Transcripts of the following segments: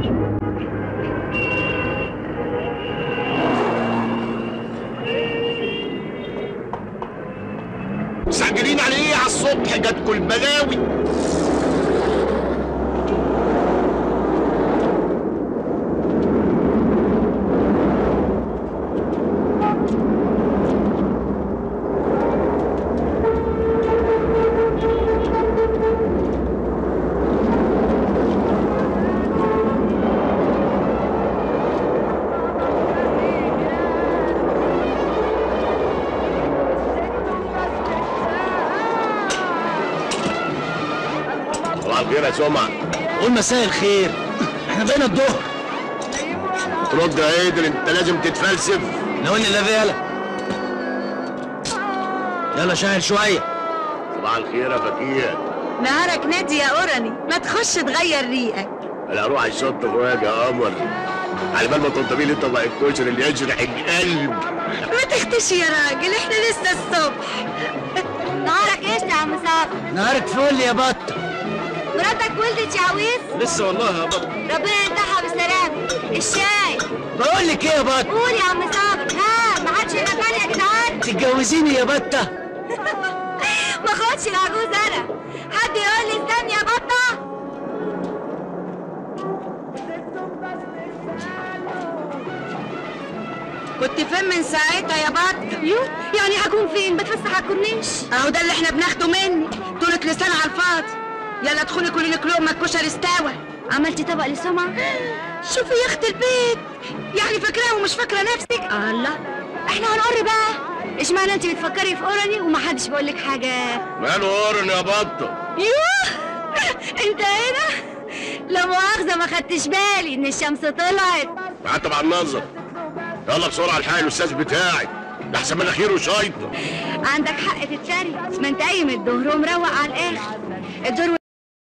مستعجلين على ايه على الصبح جاتكوا البلاوي صباح الخير يا سمعة قول مساء الخير احنا بقينا الظهر ترد يا قادر انت لازم تتفلسف لو اللي لا يلا يلا شاهد شويه صباح الخير يا فكيه نهارك نادي يا اوراني ما تخش تغير ريقك انا اروح الشط فوق يا قمر على بال ما تنطبي لي طبق الكشري اللي يجرح القلب ما تختش يا راجل احنا لسه الصبح نهارك ايش يا عم صابر نهارك فل يا بطه مراتك ولدت يا عويس لسه والله يا بطه ربنا ينتحها بالسلامة الشاي بقول لك ايه يا بطه قول يا عم صابر ها ما حدش هنا تاني يا جدعان تتجوزيني يا بطه ما خدش العجوز انا حد يقول لي استني يا بطة كنت فين من ساعتها يا بط يو يعني هكون فين بتفسح على الكورنيش اهو ده اللي احنا بناخده مني طولة لسان على الفاضي يلا ادخلي كلي لك لقمه الكشري استوى عملتي طبق لسمعة شوفي يا اخت البيت يعني فاكراها ومش فاكره نفسك الله احنا هنقر بقى اشمعنى انت بتفكري في اوراني ومحدش بيقول لك حاجة ماله قرن يا بطه يوه انت هنا لا مؤاخذة ما خدتش بالي ان الشمس طلعت حتى مع النظر يلا بسرعه الحق الاستاذ بتاعي ده احسن مناخيره شايطه عندك حق تتريق ما انت قايم الظهر ومروق على الاخر الدور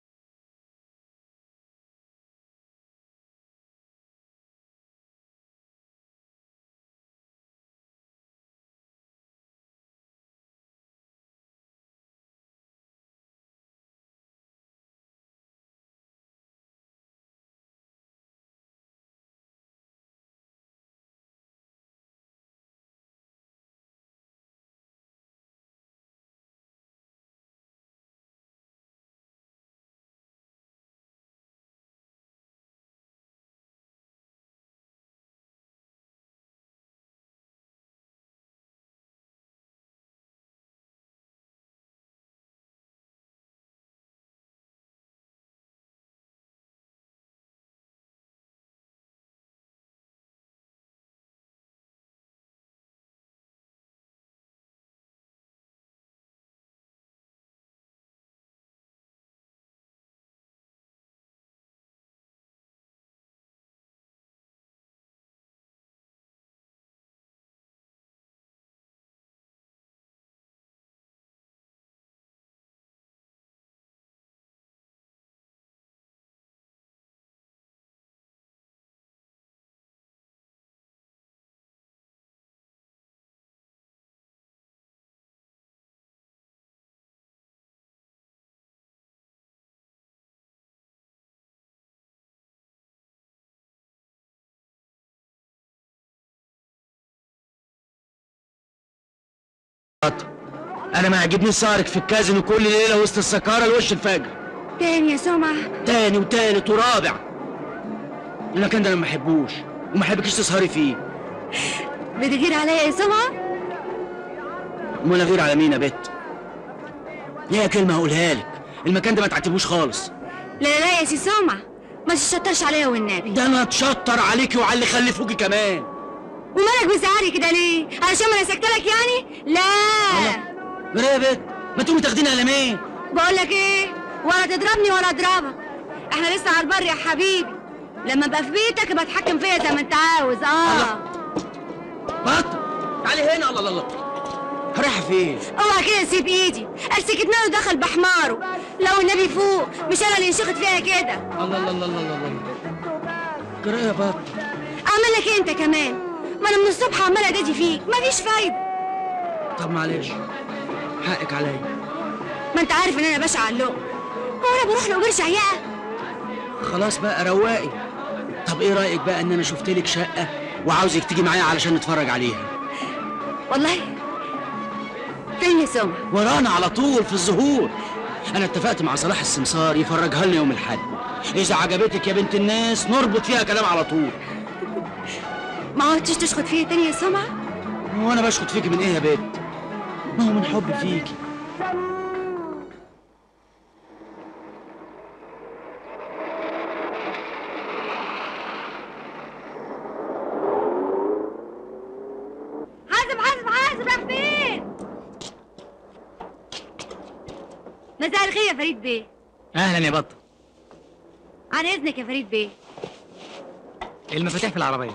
انا ما يعجبنيش سهرك في الكازينو كل ليله وسط السكاره لوش الفجر تاني يا سمعة تاني وتالت ورابع المكان ده انا ما بحبوش وما احبكيش تسهري فيه بتغير عليا يا سمعة امال اغير على مين يا بت ليها كلمه هقولها لك المكان ده ما تعتبوش خالص لا لا لا يا سي سمعة ما تشطرش عليا والنبي ده انا اتشطر عليكي وعلى اللي خلفوكي كمان ومالك بتزعلي كده ليه علشان ما انا سكت لك يعني لا جرى يا بت ما تقومي تاخديني على مين بقول لك ايه ولا تضربني ولا اضربك احنا لسه على البر يا حبيبي لما ابقى في بيتك ابقى اتحكم فيا زي ما انت عاوز اه بط تعالي هنا الله الله الله رايحه فين اوعى كده سيب ايدي امسك دماغه دخل بحماره لو النبي فوق مش انا اللي انشخت فيها كده الله الله الله الله الله جرى يا بط اعمل لك إيه انت كمان ما انا من الصبح عماله ادادي فيك مفيش فايده طب معلش حقك عليا ما انت عارف ان انا باشا على اللقم هو انا بروح له وبرجع يقى خلاص بقى رواقي طب ايه رايك بقى ان انا شفت لك شقه وعاوزك تيجي معايا علشان نتفرج عليها والله فين يا سمع ورانا على طول في الظهور انا اتفقت مع صلاح السمسار يفرجها لنا يوم الاحد اذا عجبتك يا بنت الناس نربط فيها كلام على طول ما عودتش تشخط فيا تاني يا سمع هو انا بشخط فيكي من ايه يا بنت ما هو من حبي فيكي حازم حازم حازم راح فين مساء الخير يا فريد بيه اهلا يا بطه عن اذنك يا فريد بيه المفاتيح في العربيه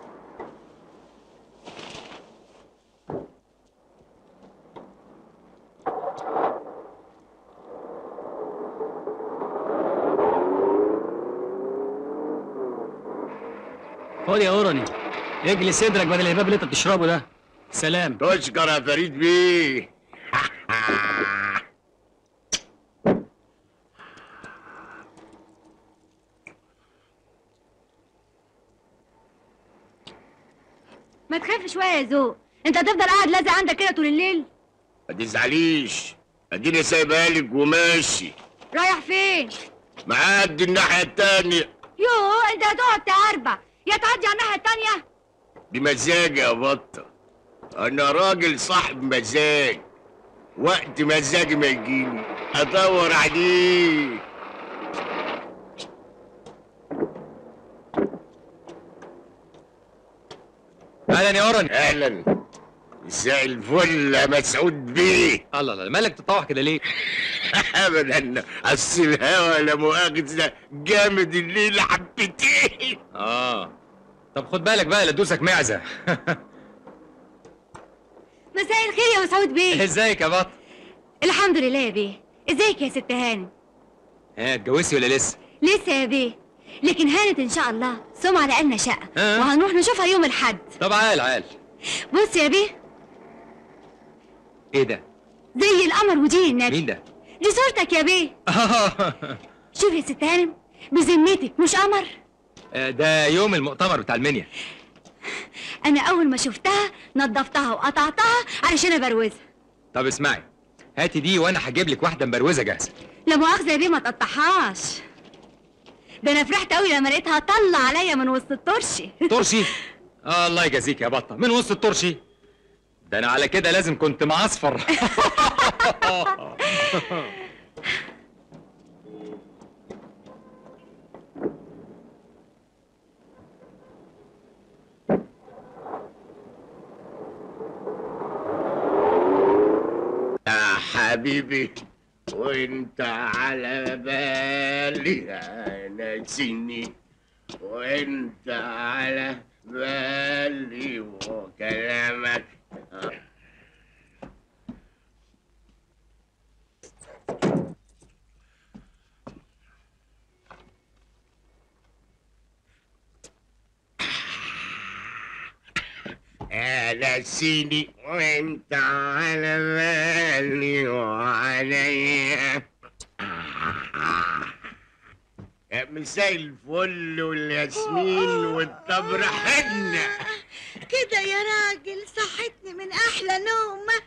خد يا اوراني اجلس صدرك بدل الهباب اللي انت بتشربه ده سلام تشكر يا فريد بيه ما تخاف شويه يا ذوق انت هتفضل قاعد لازق عندك كده طول الليل ما تزعليش اديني سايبها لك وماشي رايح فين معدي الناحية التانية يوه انت هتقعد تعربع يا تعدي على الناحيه التانيه بمزاج يا بطة أنا راجل صاحب مزاج وقت مزاجي ما يجيني أدور عليه اهلا يا اوراني أهلا مساء الفل يا مسعود بيه الله الله مالك تطوح كده ليه أبدا أصل الهوا لا مؤاخذة جامد الليل حبتين اه طب خد بالك بقى لا تدوسك معزه مساء الخير يا مسعود بيه ازيك يا بط الحمد لله يا بيه ازيك يا ست هانم ها اتجوزتي ولا لسه لسه يا بيه لكن هانت ان شاء الله سمعة لقالنا شقه آه. وهنروح نشوفها يوم الحد طب عال عال بص يا بيه ايه ده زي القمر ودين النبي مين ده دي صورتك يا بيه شوف يا ست هانم بذمتك مش قمر آه، ده يوم المؤتمر بتاع المنيا انا اول ما شفتها نظفتها وقطعتها علشان ابروزها طب اسمعي هاتي دي وانا هجيب لك واحده مبروزه جاهزه لا مؤاخذه يا بيه ما تقطعهاش ده انا فرحت قوي لما لقيتها طلع عليا من وسط الطرشي ترشي آه الله يجازيك يا بطه من وسط الترشي ده انا على كده لازم كنت معصفر يا حبيبي وانت على بالي انا سني وانت على بالي وكلامك انا سيدي وانت على بالي وعليا يا مساء الفل والياسمين والتمر حنة كده يا راجل صحتني من احلى نومه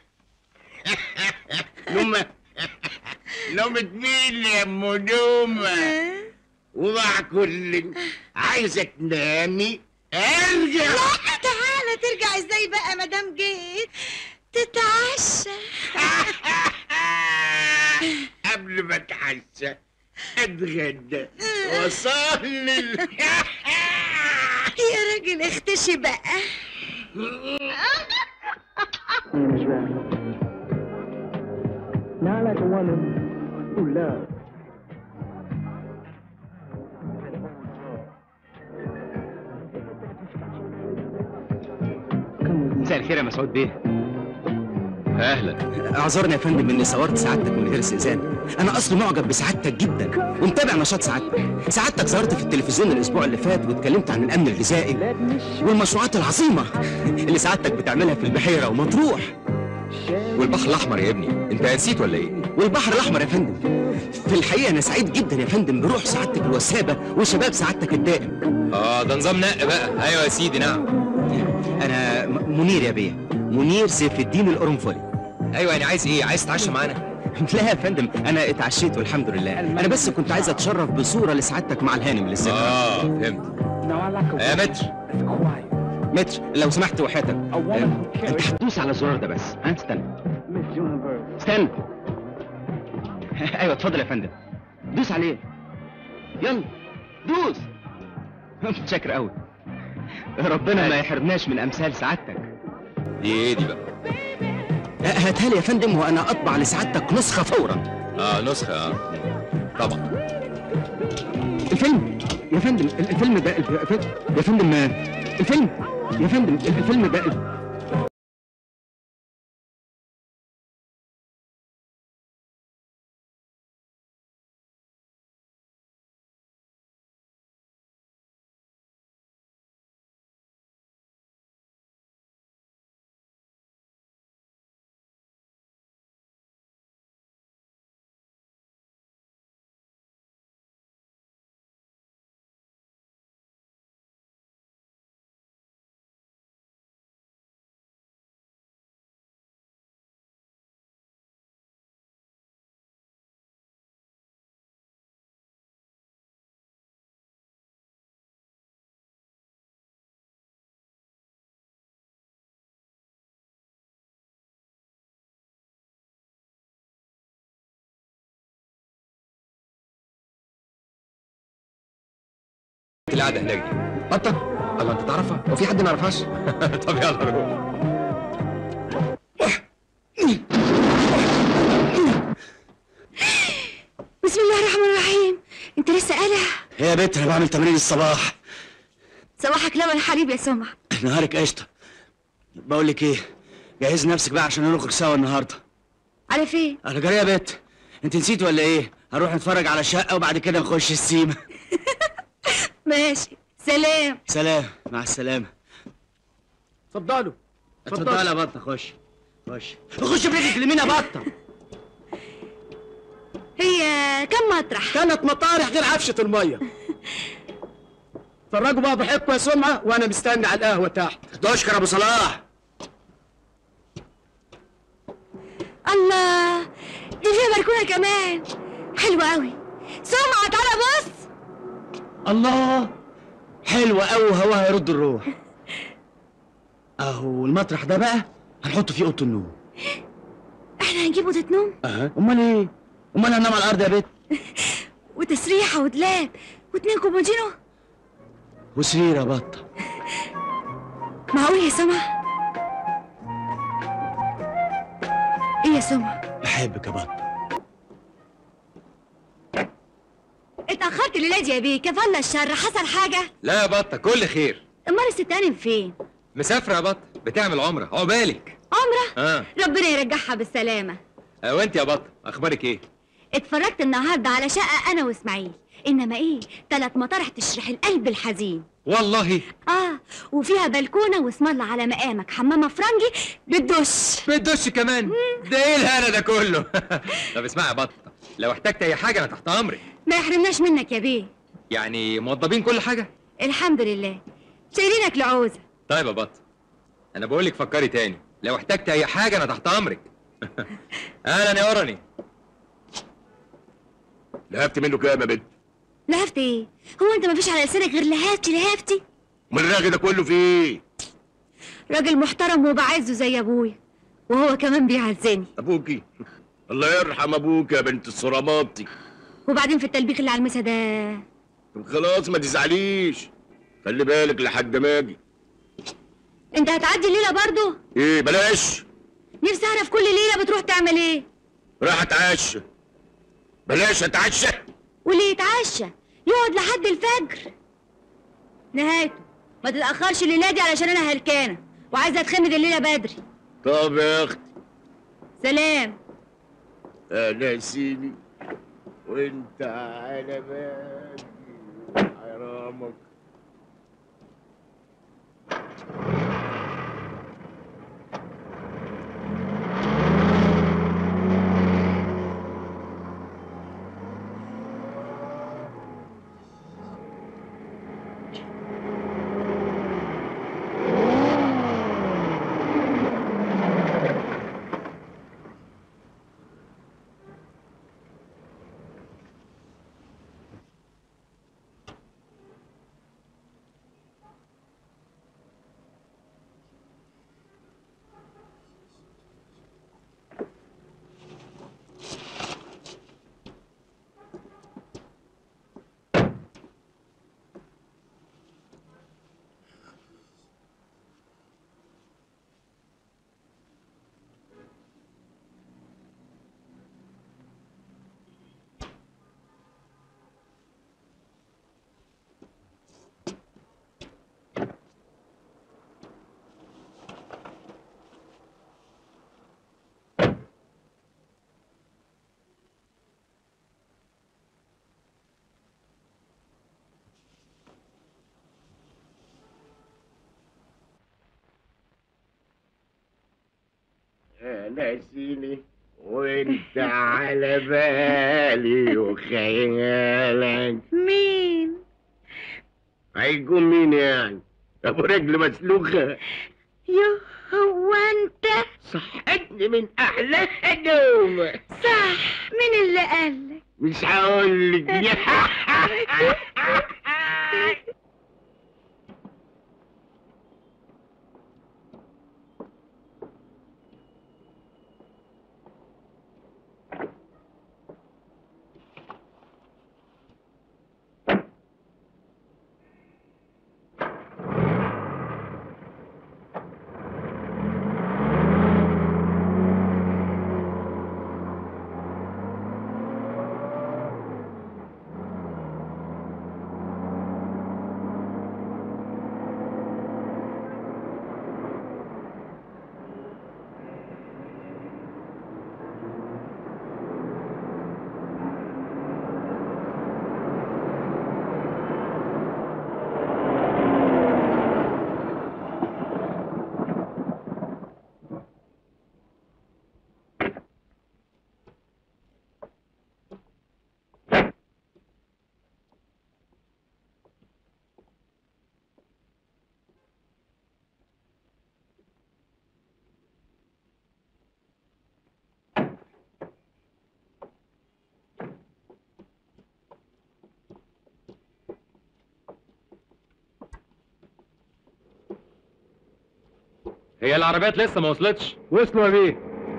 نومة نومة مين يا ام نومة ومع كل عايزة تنامي ارجع لا تعالى ترجع ازاي بقى مدام جيت تتعشى قبل ما اتعشى اتغدى واصلي يا راجل اختشي بقى Not like a woman who loves. مساء الخير يا مسعود بيه اهلا اعذرني يا فندم اني صورت سعادتك من غير استئذان انا اصلي معجب بسعادتك جدا ومتابع نشاط سعادتك سعادتك ظهرت في التلفزيون الاسبوع اللي فات واتكلمت عن الامن الغذائي والمشروعات العظيمه اللي سعادتك بتعملها في البحيره ومطروح والبحر الاحمر يا ابني انت نسيت ولا ايه والبحر الاحمر يا فندم في الحقيقه انا سعيد جدا يا فندم بروح سعادتك الوسابه وشباب سعادتك الدائم اه ده نظام نق بقى ايوه يا سيدي نعم انا م- منير يا بيه منير سيف الدين القرنفلي ايوه يعني عايز ايه عايز تتعشى معانا لا يا فندم انا اتعشيت والحمد لله انا بس كنت عايز اتشرف بصوره لسعادتك مع الهانم لسه اه فهمت Now I like a يا woman متر that's quiet. متر لو سمحت وحياتك A woman who انت carries هتدوس على الزرار ده بس ها استنى Miss Universe. استنى ايوه اتفضل يا فندم دوس عليه يلا دوس متشكر قوي ربنا ما يحرمناش من امثال سعادتك دي ايه دي بقى هاتها لي يا فندم وانا اطبع لسعادتك نسخه فورا اه نسخه اه طبعا الفيلم يا فندم ال- الفيلم ده الف- يا فندم الفيلم يا فندم الفيلم ده القعده هناك دي بطة الله انت تعرفها هو في حد ما يعرفهاش طب يلا روح بسم الله الرحمن الرحيم انت لسه قالع يا بنت انا بعمل تمرين الصباح صباحك لبن حليب يا سمع نهارك قشطه بقول لك ايه جهز نفسك بقى عشان نخرج سوا النهارده على فين انا جري يا بت انت نسيت ولا ايه هنروح نتفرج على شقه وبعد كده نخش السيما ماشي سلام سلام مع السلامه اتفضلوا اتفضل يا بطه خش خش خش برجلك اليمين يا بطه هي كم مطرح كانت مطارح غير عفشة المية اتفرجوا بقى بحبكم يا سمعة وانا مستني على القهوة تحت تشكر ابو صلاح الله دي فيها بلكونه كمان حلوه قوي سمعة تعالى بص الله حلوة قوي وهواها يرد الروح اهو المطرح ده بقى هنحط فيه اوضه النوم احنا هنجيب اوضه نوم اها امال ايه امال هننام على الارض يا بت وتسريحه ودلاب واتنين كومودينو وسرير يا بطه معقول يا سمع ايه يا سمع بحبك يا بطه اتاخرت الليله دي يا بيه كفالة الشر حصل حاجه لا يا بطه كل خير امال الست هانم فين مسافره يا بطه بتعمل عمره عقبالك عمره اه ربنا يرجعها بالسلامه آه، وانت يا بطه اخبارك ايه اتفرجت النهارده على شقه انا واسماعيل انما ايه تلات مطارح تشرح القلب الحزين والله اه وفيها بلكونه واسم الله على مقامك حمامه فرنجي بالدش بالدش كمان ده ايه الهنا ده كله طب اسمعي يا بطه لو احتجت اي حاجه انا تحت امرك ما يحرمناش منك يا بيه يعني موضبين كل حاجه الحمد لله شايلينك لعوزه طيب يا بطه انا بقول لك فكري تاني لو احتجت اي حاجه انا تحت امرك اهلا يا ورني لهفت منه كام يا بنت لهفت ايه هو انت مفيش على لسانك غير لهفتي لهفتي امال الرغي ده كله في ايه راجل محترم وبعزه زي ابويا وهو كمان بيعزني ابوكي الله يرحم ابوك يا بنت الصراماطي وبعدين في التلبيخ اللي على المسا ده طب خلاص ما تزعليش خلي بالك لحد ما اجي انت هتعدي الليله برضو ايه بلاش نفسي اعرف كل ليله بتروح تعمل ايه راح اتعشى بلاش اتعشى واللي يتعشى يقعد لحد الفجر نهايته ما تتاخرش الليله دي علشان انا هلكانه وعايزه اتخمد الليله بدري طب يا اختي سلام انا يا سيدي وانت على بالي حرامك يا ناسيني وانت على بالي وخيالك مين هيكون مين يعني ابو رجل مسلوخه يو هو انت صحتني من احلى نوم صح مين اللي قالك مش هقول لك هي العربيات لسه ما وصلتش وصلوا يا بيه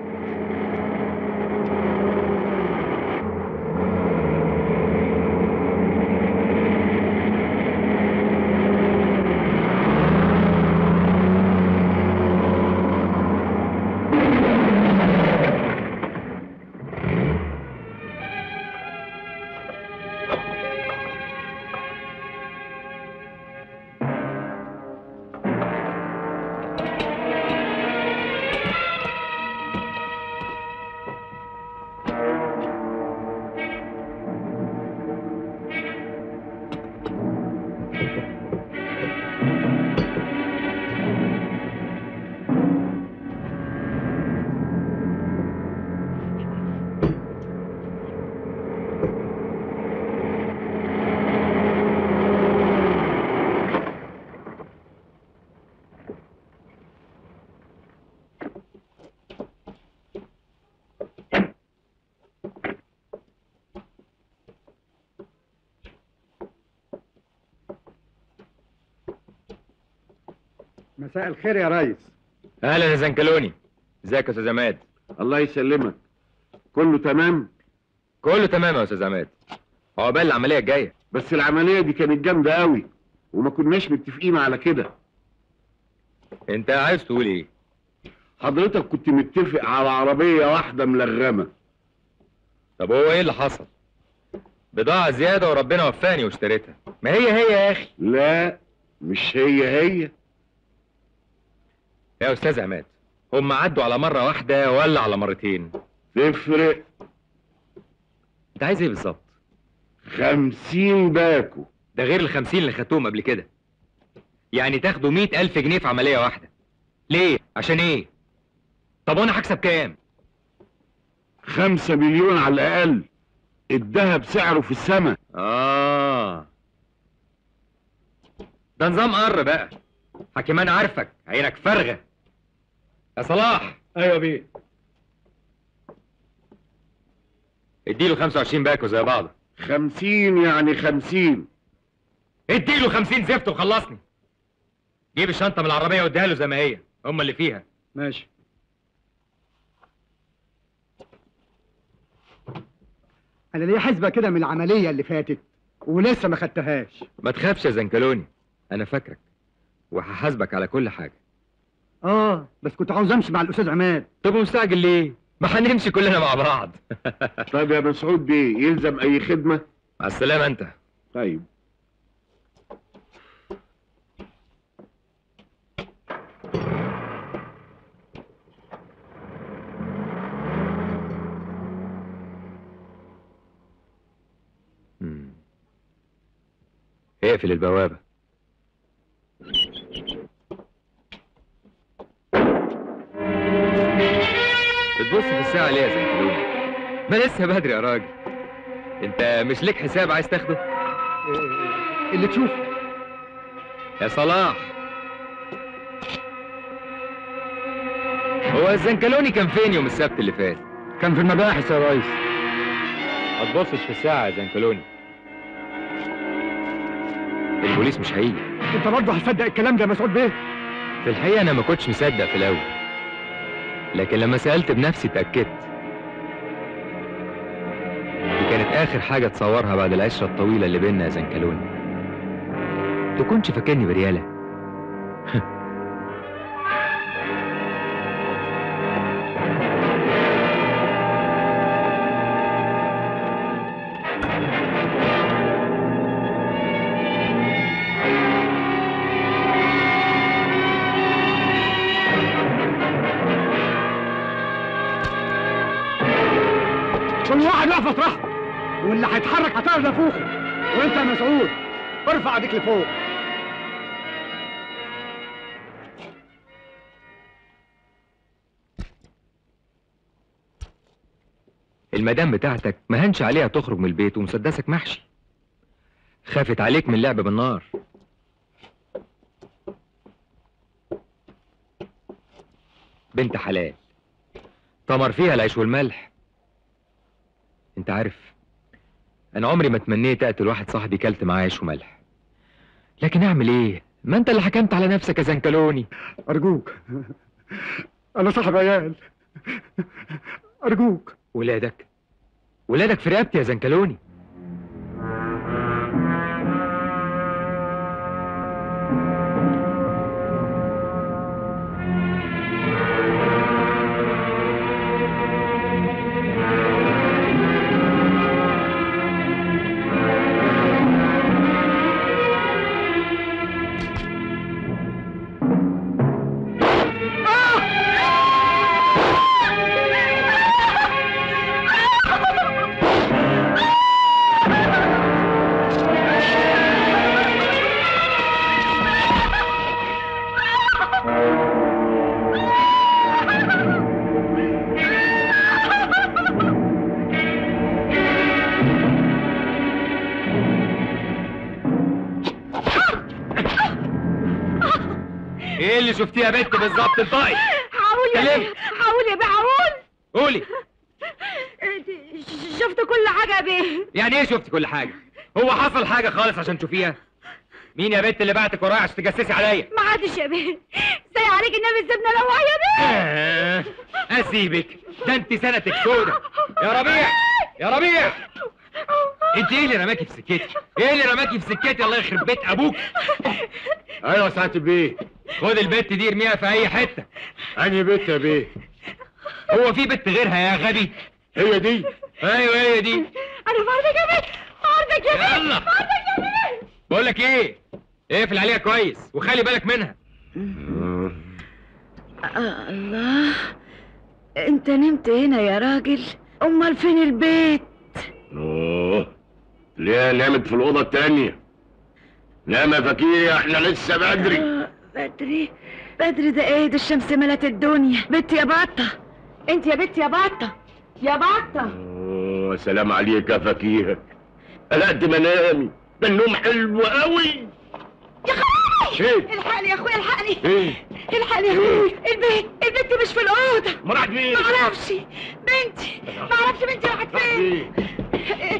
مساء الخير يا ريس اهلا يا زنكلوني ازيك يا استاذ عماد الله يسلمك كله تمام كله تمام يا استاذ عماد عقبال العمليه الجايه بس العمليه دي كانت جامده قوي وما كناش متفقين على كده انت عايز تقول ايه حضرتك كنت متفق على عربيه واحده ملغمه طب هو ايه اللي حصل بضاعه زياده وربنا وفاني واشتريتها ما هي هي يا اخي لا مش هي هي يا استاذ عماد هم عدوا على مره واحده ولا على مرتين تفرق انت عايز ايه بالظبط خمسين باكو ده غير الخمسين اللي خدتهم قبل كده يعني تاخدوا مئة ألف جنيه في عملية واحدة ليه؟ عشان ايه؟ طب وانا هكسب كام؟ خمسة مليون على الأقل الذهب سعره في السماء آه ده نظام قر بقى حكيمان عارفك عينك فارغة يا صلاح ايوه يا بيه اديله 25 باكو زي بعض خمسين يعني خمسين اديله 50 زفت وخلصني جيب الشنطة من العربية واديها له زي ما هي هم اللي فيها ماشي انا ليه حسبه كده من العمليه اللي فاتت ولسه ما خدتهاش ما تخافش يا زنكلوني انا فاكرك وهحاسبك على كل حاجة اه بس كنت عاوز امشي مع الاستاذ عماد طب مستعجل ليه؟ ما هنمشي كلنا مع بعض طيب يا مسعود بيه يلزم أي خدمة مع السلامة انت طيب مم. اقفل البوابة بتبص في الساعة ليه يا زنكلوني؟ ما لسه بدري يا راجل انت مش ليك حساب عايز تاخده؟ إيه، اللي تشوفه يا صلاح هو الزنكلوني كان فين يوم السبت اللي فات؟ كان في المباحث يا ريس ما تبصش في الساعة يا زنكلوني البوليس مش هيجي انت برضه هتصدق الكلام ده يا مسعود بيه في الحقيقة أنا ما كنتش مصدق في الأول لكن لما سألت بنفسي اتأكدت دي كانت آخر حاجة تصورها بعد العشرة الطويلة اللي بينا يا زنكلوني تكونش فاكرني بريالة كل واحد يقف مطرحه واللي هيتحرك هتعرف نافوخه وانت يا مسعود ارفع ايديك لفوق المدام بتاعتك ما هنش عليها تخرج من البيت ومسدسك محشي خافت عليك من اللعب بالنار بنت حلال طمر فيها العيش والملح انت عارف انا عمري ما تمنيت اقتل واحد صاحبي كلت معاه عيش وملح لكن اعمل ايه ما انت اللي حكمت على نفسك يا زنكلوني ارجوك انا صاحب عيال ارجوك ولادك ولادك في رقبتي يا زنكلوني ايه اللي شفتيه يا بنت بالظبط انطقي حاول يا كلمي. بيه حاول يا بيه حاول قولي ش- شفت كل حاجة يا بيه يعني ايه شفتي كل حاجه هو حصل حاجه خالص عشان تشوفيها مين يا بنت اللي بعتك ورايا عشان تجسسي عليا ما حدش يا بيه زي عليك النبي سيبنا لوح يا بيه آه، اسيبك ده انت سنتك سودة يا ربيع يا ربيع انت ايه اللي رماكي في سكتي ايه اللي رماكي في سكتي الله يخرب بيت ابوك ايوه سعاده بيه خد البت دي ارميها في اي حته انهي بيت يا بيه هو في بنت غيرها يا غبي هي دي ايوه هي دي انا فرضك يا بيه فرضك يا بيه يلا. فرضك يا بيه بقول لك ايه اقفل عليها كويس وخلي بالك منها آه الله انت نمت هنا يا راجل امال فين البيت اوه ليه نامت في الاوضه التانيه نام يا فكير احنا لسه بدري آه بدري بدري ده ايه ده الشمس ملت الدنيا بنت يا بطه انت يا بنت يا بطه يا بطه اوه سلام عليك يا فكير على قد ما نامي ده النوم حلو قوي يا خالي ايه الحقني يا اخويا الحقني ايه الحقني يا اخويا البيت البنت مش في الاوضه ما راحت فين ما اعرفش بنتي ما اعرفش بنتي راحت راحت فين فين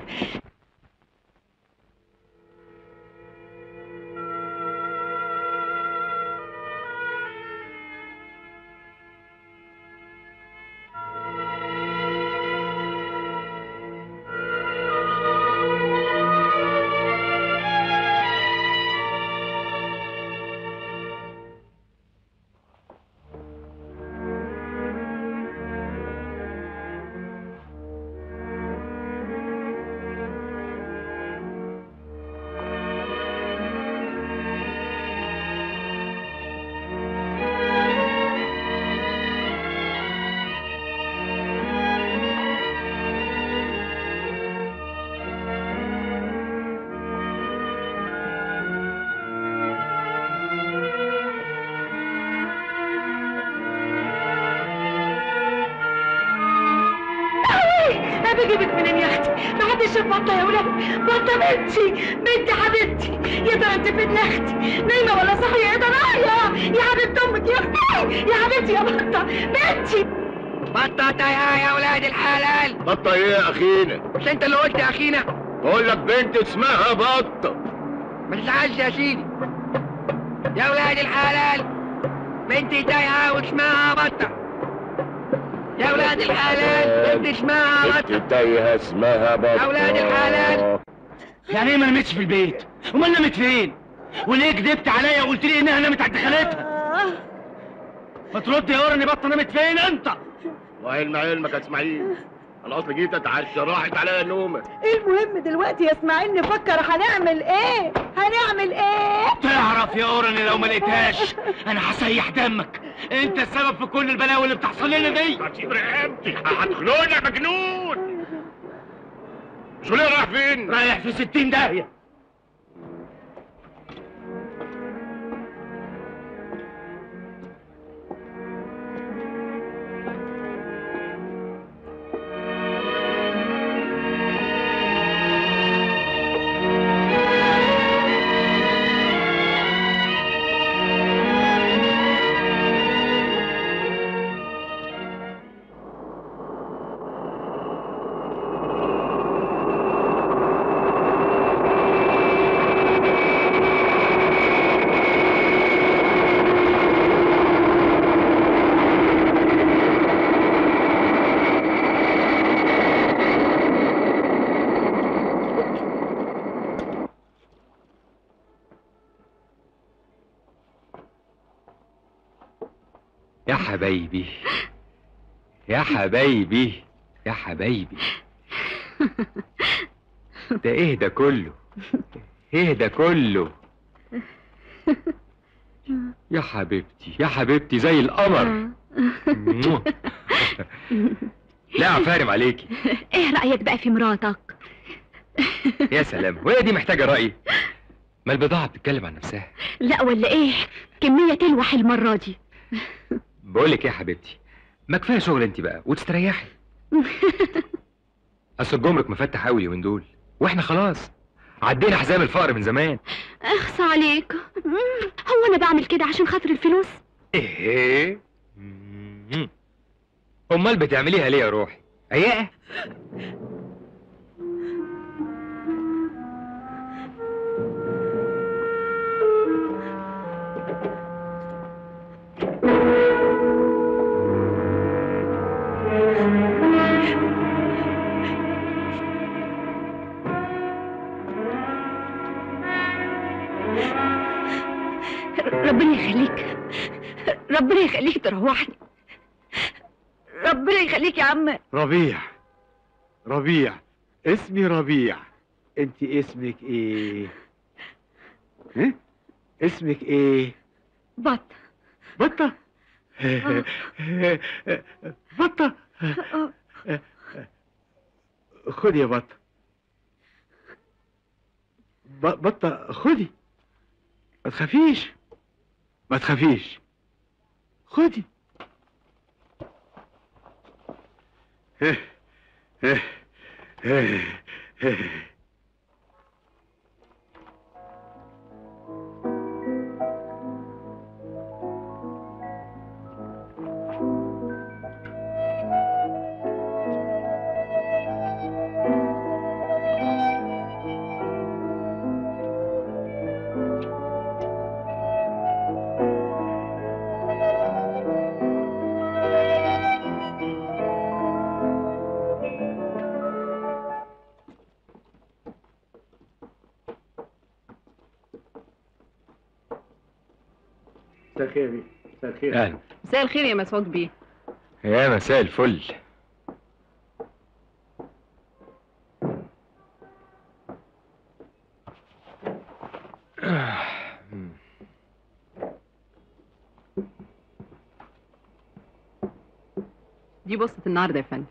طيب اجيبك منين يا اختي ما حدش شاف بطه يا ولاد بطه بنتي بنتي حبيبتي يا ترى انت فين يا اختي نايمه ولا صاحيه يا ترى يا يا حبيبه امك يا اختي يا حبيبتي يا بطه بنتي بطاطا يا يا ولاد الحلال بطة ايه يا اخينا مش انت اللي قلت يا اخينا بقول لك بنت اسمها بطة ما تزعلش يا سيدي يا ولاد الحلال بنتي تايهة واسمها بطة يا ولاد الحلال بنت اسمها بطة بنت تايهة اسمها بطة يا ولاد الحلال. يعني ايه ما نمتش في البيت امال نمت فين وليه كدبت عليا وقلت لي انها نمت عند خالتها ما ترد يا ورني بطه نمت فين انت وعلم علمك يا اسماعيل انا اصلا جيت اتعشى راحت عليا نومه المهم دلوقتي يا اسماعيل نفكر هنعمل ايه هنعمل ايه تعرف يا اورني لو ما لقيتهاش انا هسيح دمك انت السبب في كل البلاوي اللي بتحصل لنا دي هتسيب رقبتي هتخنقني يا مجنون شو ليه رايح فين؟ رايح في ستين داهيه يا حبايبي يا حبايبي يا حبايبي ده ايه ده كله ايه ده كله يا حبيبتي يا حبيبتي زي القمر لا عفارم عليكي ايه رأيك بقى في مراتك يا سلام وهي دي محتاجة رأيي ما البضاعة بتتكلم عن نفسها لا ولا ايه كمية تلوح المرة دي بقولك ايه يا حبيبتي ما كفايه شغل انت بقى وتستريحي اصل الجمرك مفتح قوي اليومين دول واحنا خلاص عدينا حزام الفقر من زمان اخصى عليك مم، هو انا بعمل كده عشان خاطر الفلوس ايه مم. امال بتعمليها ليه يا روحي ايه ربنا يخليك ربنا يخليك تروحني ربنا يخليك يا عم ربيع ربيع اسمي ربيع انت اسمك ايه ها؟ اسمك ايه بط بطة بطة خدي يا بطة ب- بطة خدي ما تخافيش ما تخافيش خدي مساء الخير مساء الخير اهلا مساء الخير يا مسعود بيه يا مساء الفل دي بوسطة النهارده يا فندم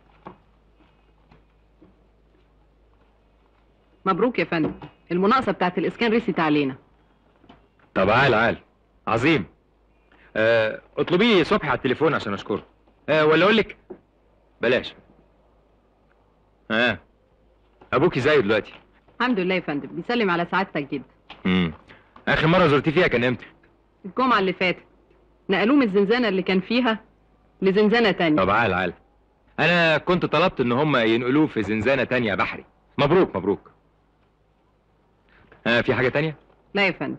مبروك يا فندم المناقصة بتاعت الإسكان رست علينا طب عال عال عظيم آه اطلبيه صبحي على التليفون عشان اشكره آه ولا اقول لك بلاش ها ابوكي زيه دلوقتي الحمد لله يا فندم بيسلم على سعادتك جدا امم اخر مره زرتيه فيها كان امتى الجمعة اللي فاتت نقلوه من الزنزانة اللي كان فيها لزنزانة تانية طب عال عال انا كنت طلبت ان هم ينقلوه في زنزانه تانية بحري مبروك مبروك ها في حاجه تانية لا يا فندم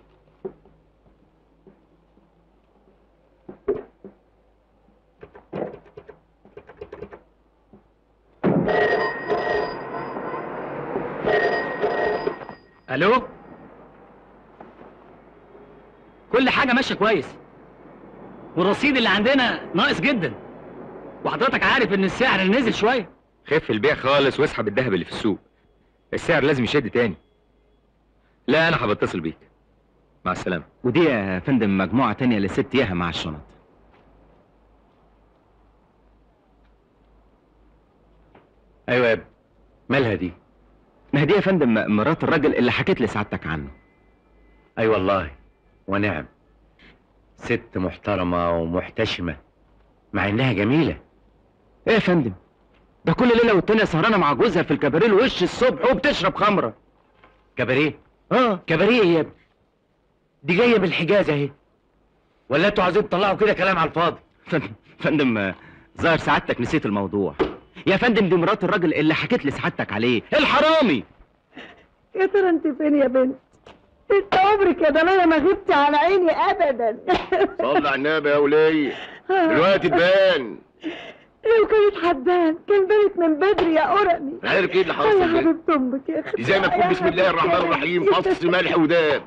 الو كل حاجه ماشيه كويس والرصيد اللي عندنا ناقص جدا وحضرتك عارف ان السعر نزل شويه خف البيع خالص واسحب الذهب اللي في السوق السعر لازم يشد تاني لا انا هبتصل بيك مع السلامه ودي يا فندم مجموعة تانية لست ياها مع الشنط ايوه يا ابني مالها دي ما هي دي يا فندم مرات الراجل اللي حكيت لسعادتك عنه اي والله ونعم ست محترمة ومحتشمة مع انها جميلة ايه يا فندم ده كل ليلة والتانية سهرانة مع جوزها في الكباريه الوش الصبح وبتشرب خمرة كباريه اه كباريه ايه يا ابني دي جاية من الحجاز اهي ولا انتوا عايزين تطلعوا كده كلام على الفاضي فندم فندم آه، ظاهر سعادتك نسيت الموضوع يا فندم دي مرات الراجل اللي حكيت لسعادتك عليه الحرامي يا ترى انت فين يا بنت انت عمرك يا ضلالة ما غبتي على عيني ابدا صلي على النبي يا ولية دلوقتي تبان لو كانت حبان كان بانت من بدري يا قرني عارف ايه اللي يا حصل ده؟ حبيبة امك يا اختي دي زي ما تكون بسم الله الرحمن الرحيم فص ملح وداب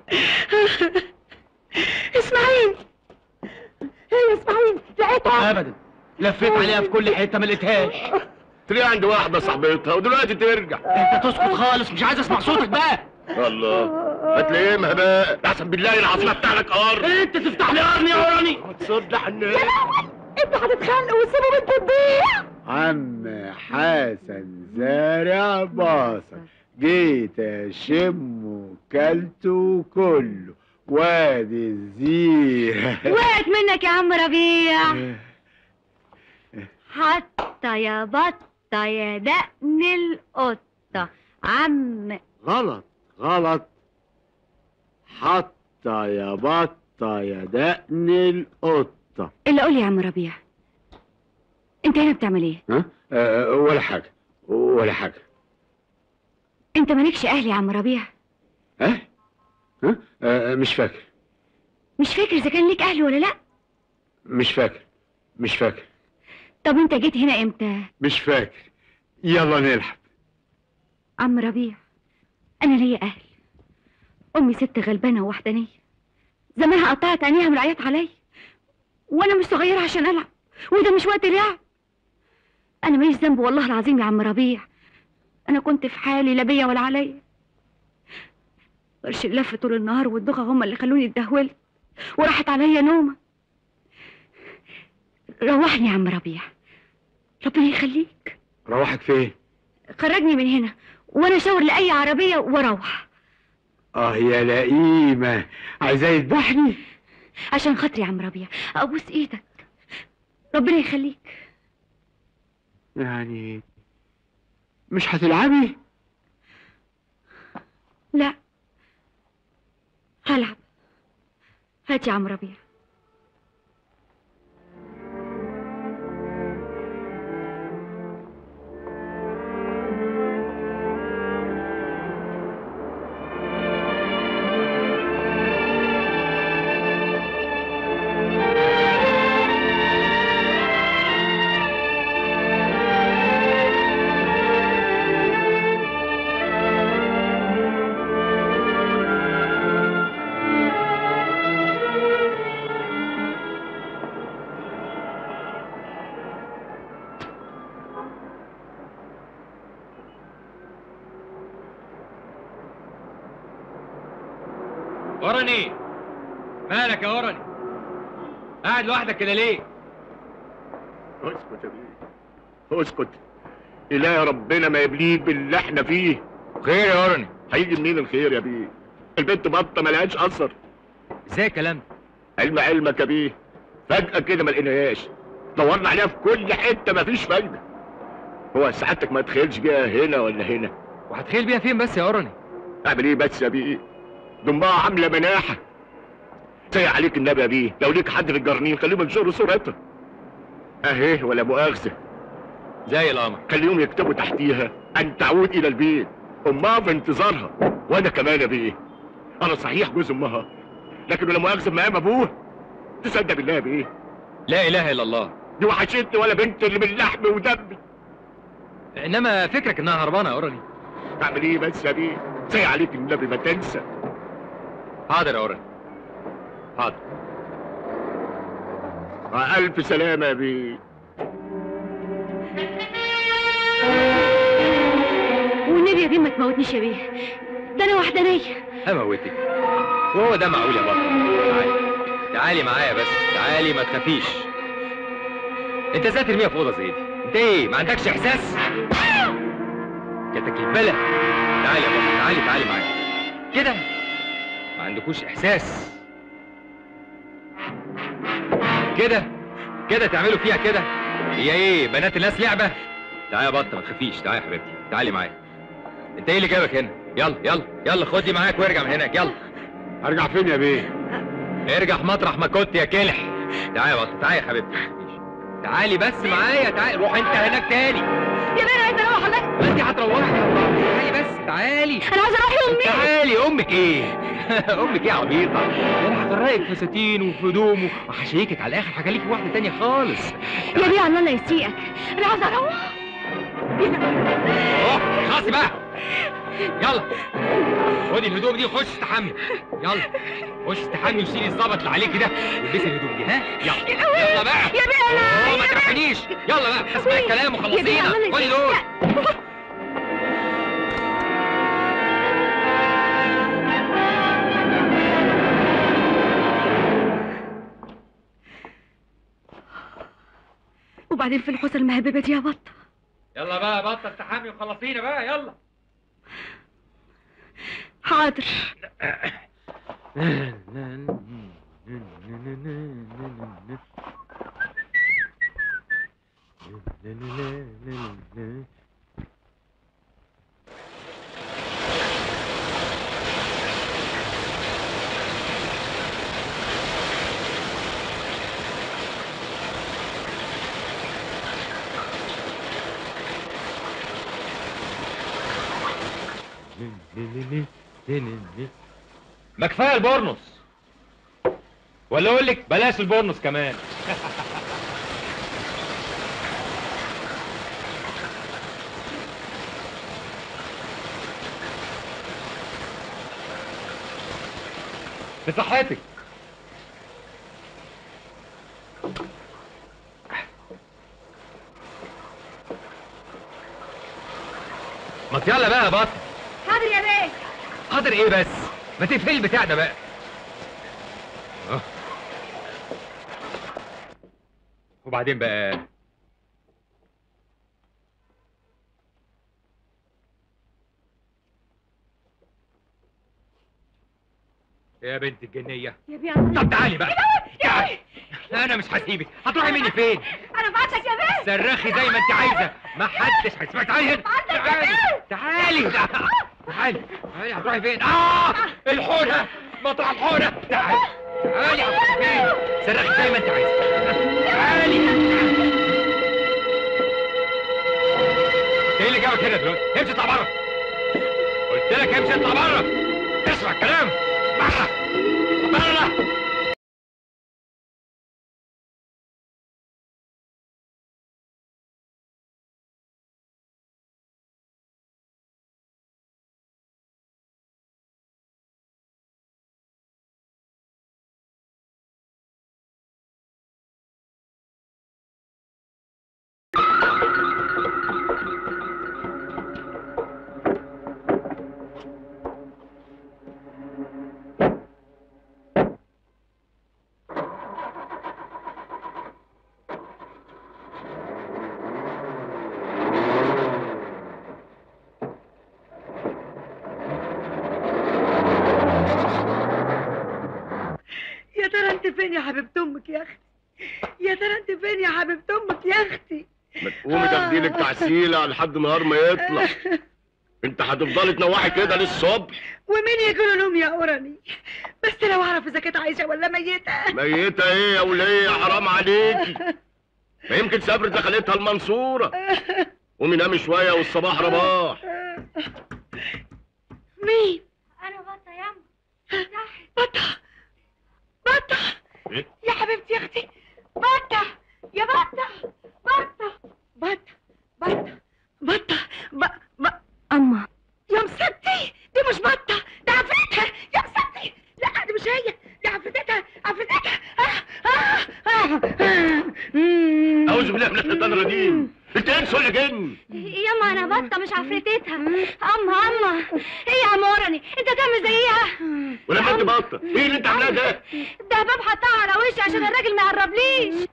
اسماعيل هي اسماعيل لقيتها ابدا لفيت عليها في كل حته ما لقيتهاش تلاقي عند واحده صاحبتها ودلوقتي ترجع انت تسكت خالص مش عايز اسمع صوتك بقى الله ما تلاقيها بقى احسن بالله العظيم افتح لك ارض انت تفتح لي قرني يا وراني تصدح الناس انتوا هتتخانقوا وتسيبوا بنت تضيع عم حسن زارع باصر جيت اشم كلته كله وادي الزيرة وقعت منك يا عم ربيع حتى يا بطة يا دقن القطة عم غلط غلط حتى يا بطة يا دقن القطة اللي قول يا عم ربيع انت هنا بتعمل ايه ها؟ أه ولا حاجة ولا حاجة انت مالكش اهل يا عم ربيع ها؟ ها؟ أه مش فاكر مش فاكر اذا كان ليك اهل ولا لا مش فاكر مش فاكر طب انت جيت هنا امتى مش فاكر يلا نلعب عم ربيع انا ليا اهل امي ست غلبانه ووحدانيه زمانها قطعت عينيها من العياط عليا وانا مش صغيره عشان العب وده مش وقت لعب انا ماليش ذنب والله العظيم يا عم ربيع انا كنت في حالي لا بيا ولا عليا ورش اللف طول النهار والدغى هما اللي خلوني اتدهولت وراحت عليا نومه روحني يا عم ربيع ربنا يخليك روحك فين خرجني من هنا وانا اشاور لاي عربيه واروح اه يا لئيمة عايزاه يذبحني عشان خاطري يا عم ربيع ابوس ايدك ربنا يخليك يعني مش هتلعبي لا هلعب هات يا عم ربيع ورني مالك يا ورني قاعد لوحدك كده ليه اسكت يا بيه اسكت إله ربنا ما يبليك باللي احنا فيه خير يا ورني هيجي منين الخير يا بيه البنت بطة ملهاش أثر ازاي الكلام ده علم علمك يا بيه فجأة كده ما لقيناهاش دورنا عليها في كل حتة مفيش فايدة هو سعادتك ما تخيلش بيها هنا ولا هنا وهتخيل بيها فين بس يا قرني اعمل ايه بس يا بيه دمها عامله مناحه زي عليك النبي يا بيه لو ليك حد في الجرنين خليهم ينشروا صورتها اهي ولا مؤاخذه زي القمر خليهم يكتبوا تحتيها ان تعود الى البيت امها في انتظارها وانا كمان يا بيه انا صحيح جوز امها لكن ولا مؤاخذه مقام ابوه تصدق بالله يا بيه لا اله الا الله دي وحشتني ولا بنت اللي من لحمي ودمي انما فكرك انها هربانه يا قرني اعمل ايه بس يا بيه زي عليك النبي ما تنسى حاضر يا قرني حاضر مع الف سلامه يا بيه والنبي يا بيه ما تموتنيش يا بيه ده انا وحدانيه هموتك وهو ده معقول يا بطل تعالي تعالي معايا بس تعالي ما تخافيش انت ازاي ترميها في اوضه زي دي انت ايه ما عندكش احساس جاتك البلا تعالي يا بطل تعالي تعالي معايا كده ما عندكوش احساس كده كده تعملوا فيها كده هي ايه بنات الناس لعبه تعالي يا بطه ما تخافيش تعالي يا حبيبتي تعالي معايا انت ايه اللي جابك هنا يلا يلا يلا خدي معاك وارجع من هناك يلا ارجع فين يا بيه ارجع مطرح ما كنت يا كلح تعالي يا بطه تعالي يا حبيبتي ما تخافيش. تعالي بس معايا تعالي روح انت هناك تاني يا بيه انا عايزه اروح هناك ما انت هتروحي تعالي بس تعالي انا عايزه اروح لامي تعالي امك ايه امك ايه يا عبيطه ده انا هغرقك فساتين وفي هدوم وهشيكك على الاخر هخليكي واحده تانية خالص يا بيه على الله يسيئك انا عايزه اروح اوه خلاص بقى يلا خدي الهدوم دي وخش استحمي يلا خش استحمي وشيلي الظبط اللي عليكي ده والبسي الهدوم دي ها يلا يلا بقى يا بيه انا اوه ما ترحنيش يلا بقى اسمعي الكلام يا بيه وخلصينا على الله خدي دول يسيئك. وبعدين في الحوسه المهببه دي يا بطه يلا بقى بطل استحمي وخلصينا بقى يلا حاضر ما كفايه البورنوس ولا اقول لك بلاش البورنوس كمان بصحتك ما يلا بقى يا بطل حاضر يا بيه حاضر ايه بس ما تقفل البتاع ده بقى آه. وبعدين بقى يا بنت الجنية يا بيه على الله طب تعالي بقى يا تعالي انا مش هسيبك هتروحي مني فين انا بعتك يا بيه صرخي زي ما انت عايزه ما حدش هيسمعك تعالي هنا تعالي تعالي تعالي تعالي هتروحي فين اه الحونه مطرح الحونه تعالي تعالي هتروحي فين صرخي زي ما انت عايزه تعالي ايه اللي جابك هنا دلوقتي امشي اطلع بره قلت لك امشي اطلع بره اسمع الكلام بره بره يا ترى انت فين يا حبيبة امك يا اختي يا ترى انت فين يا حبيبة امك يا اختي ما تقومي تاخدي لك تعسيله لحد نهار ما يطلع انت هتفضلي تنوحي كده للصبح ومين يقول لهم يا اوراني بس لو اعرف اذا كانت عايشه ولا ميته ميتة ايه يا ولية حرام عليكي ما يمكن سافرت دخلتها المنصورة قومي نامي شوية والصباح رباح مين انا بطه يا بطه بطه إيه؟ يا حبيبتي يا اختي بطه يا بطه بطه بطه بطه بطه ب... ب... اما يا مصدي دي مش بطه ده عفريتها يا مصدي لا دي مش هي دي عفريتها عفريتها آه آه آه آه. مم. أعوذ بالله من الشيطان الرجيم انت انس ولا جن؟ ياما انا بطه مش عفريتتها اما اما ايه يا عم اوراني انت تعمل زيها ولما انت بطة ايه اللي انت عاملاه ده؟ ده باب حطها على وشي عشان الراجل ما يقربليش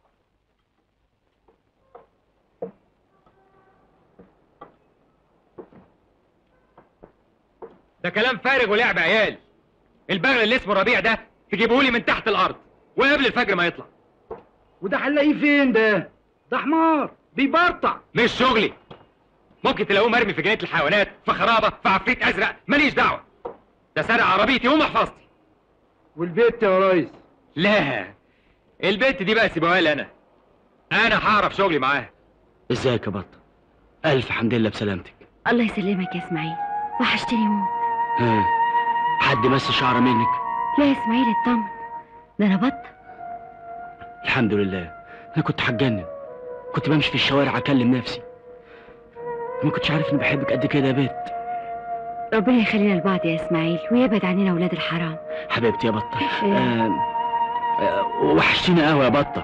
ده كلام فارغ ولعب عيال البغل اللي اسمه ربيع ده تجيبهولي من تحت الارض وقبل الفجر ما يطلع وده هنلاقيه فين ده ده حمار بيبرطع مش شغلي ممكن تلاقوه مرمي في جنينه الحيوانات في خرابه في عفريت ازرق ماليش دعوه ده سرق عربيتي ومحفظتي والبيت يا ريس لا البنت دي بقى سيبوها لي انا انا هعرف شغلي معاها ازيك يا بطه الف حمد لله بسلامتك الله يسلمك يا اسماعيل وحشتني موت ها حد مس شعر منك لا يا اسماعيل اطمن ده انا بطه الحمد لله انا كنت هتجنن كنت بمشي في الشوارع اكلم نفسي ما كنتش عارف اني بحبك قد كده يا بت ربنا يخلينا لبعض يا اسماعيل ويبعد عننا ولاد الحرام حبيبتي يا بطه إيه. آه آه وحشتيني قوي يا بطه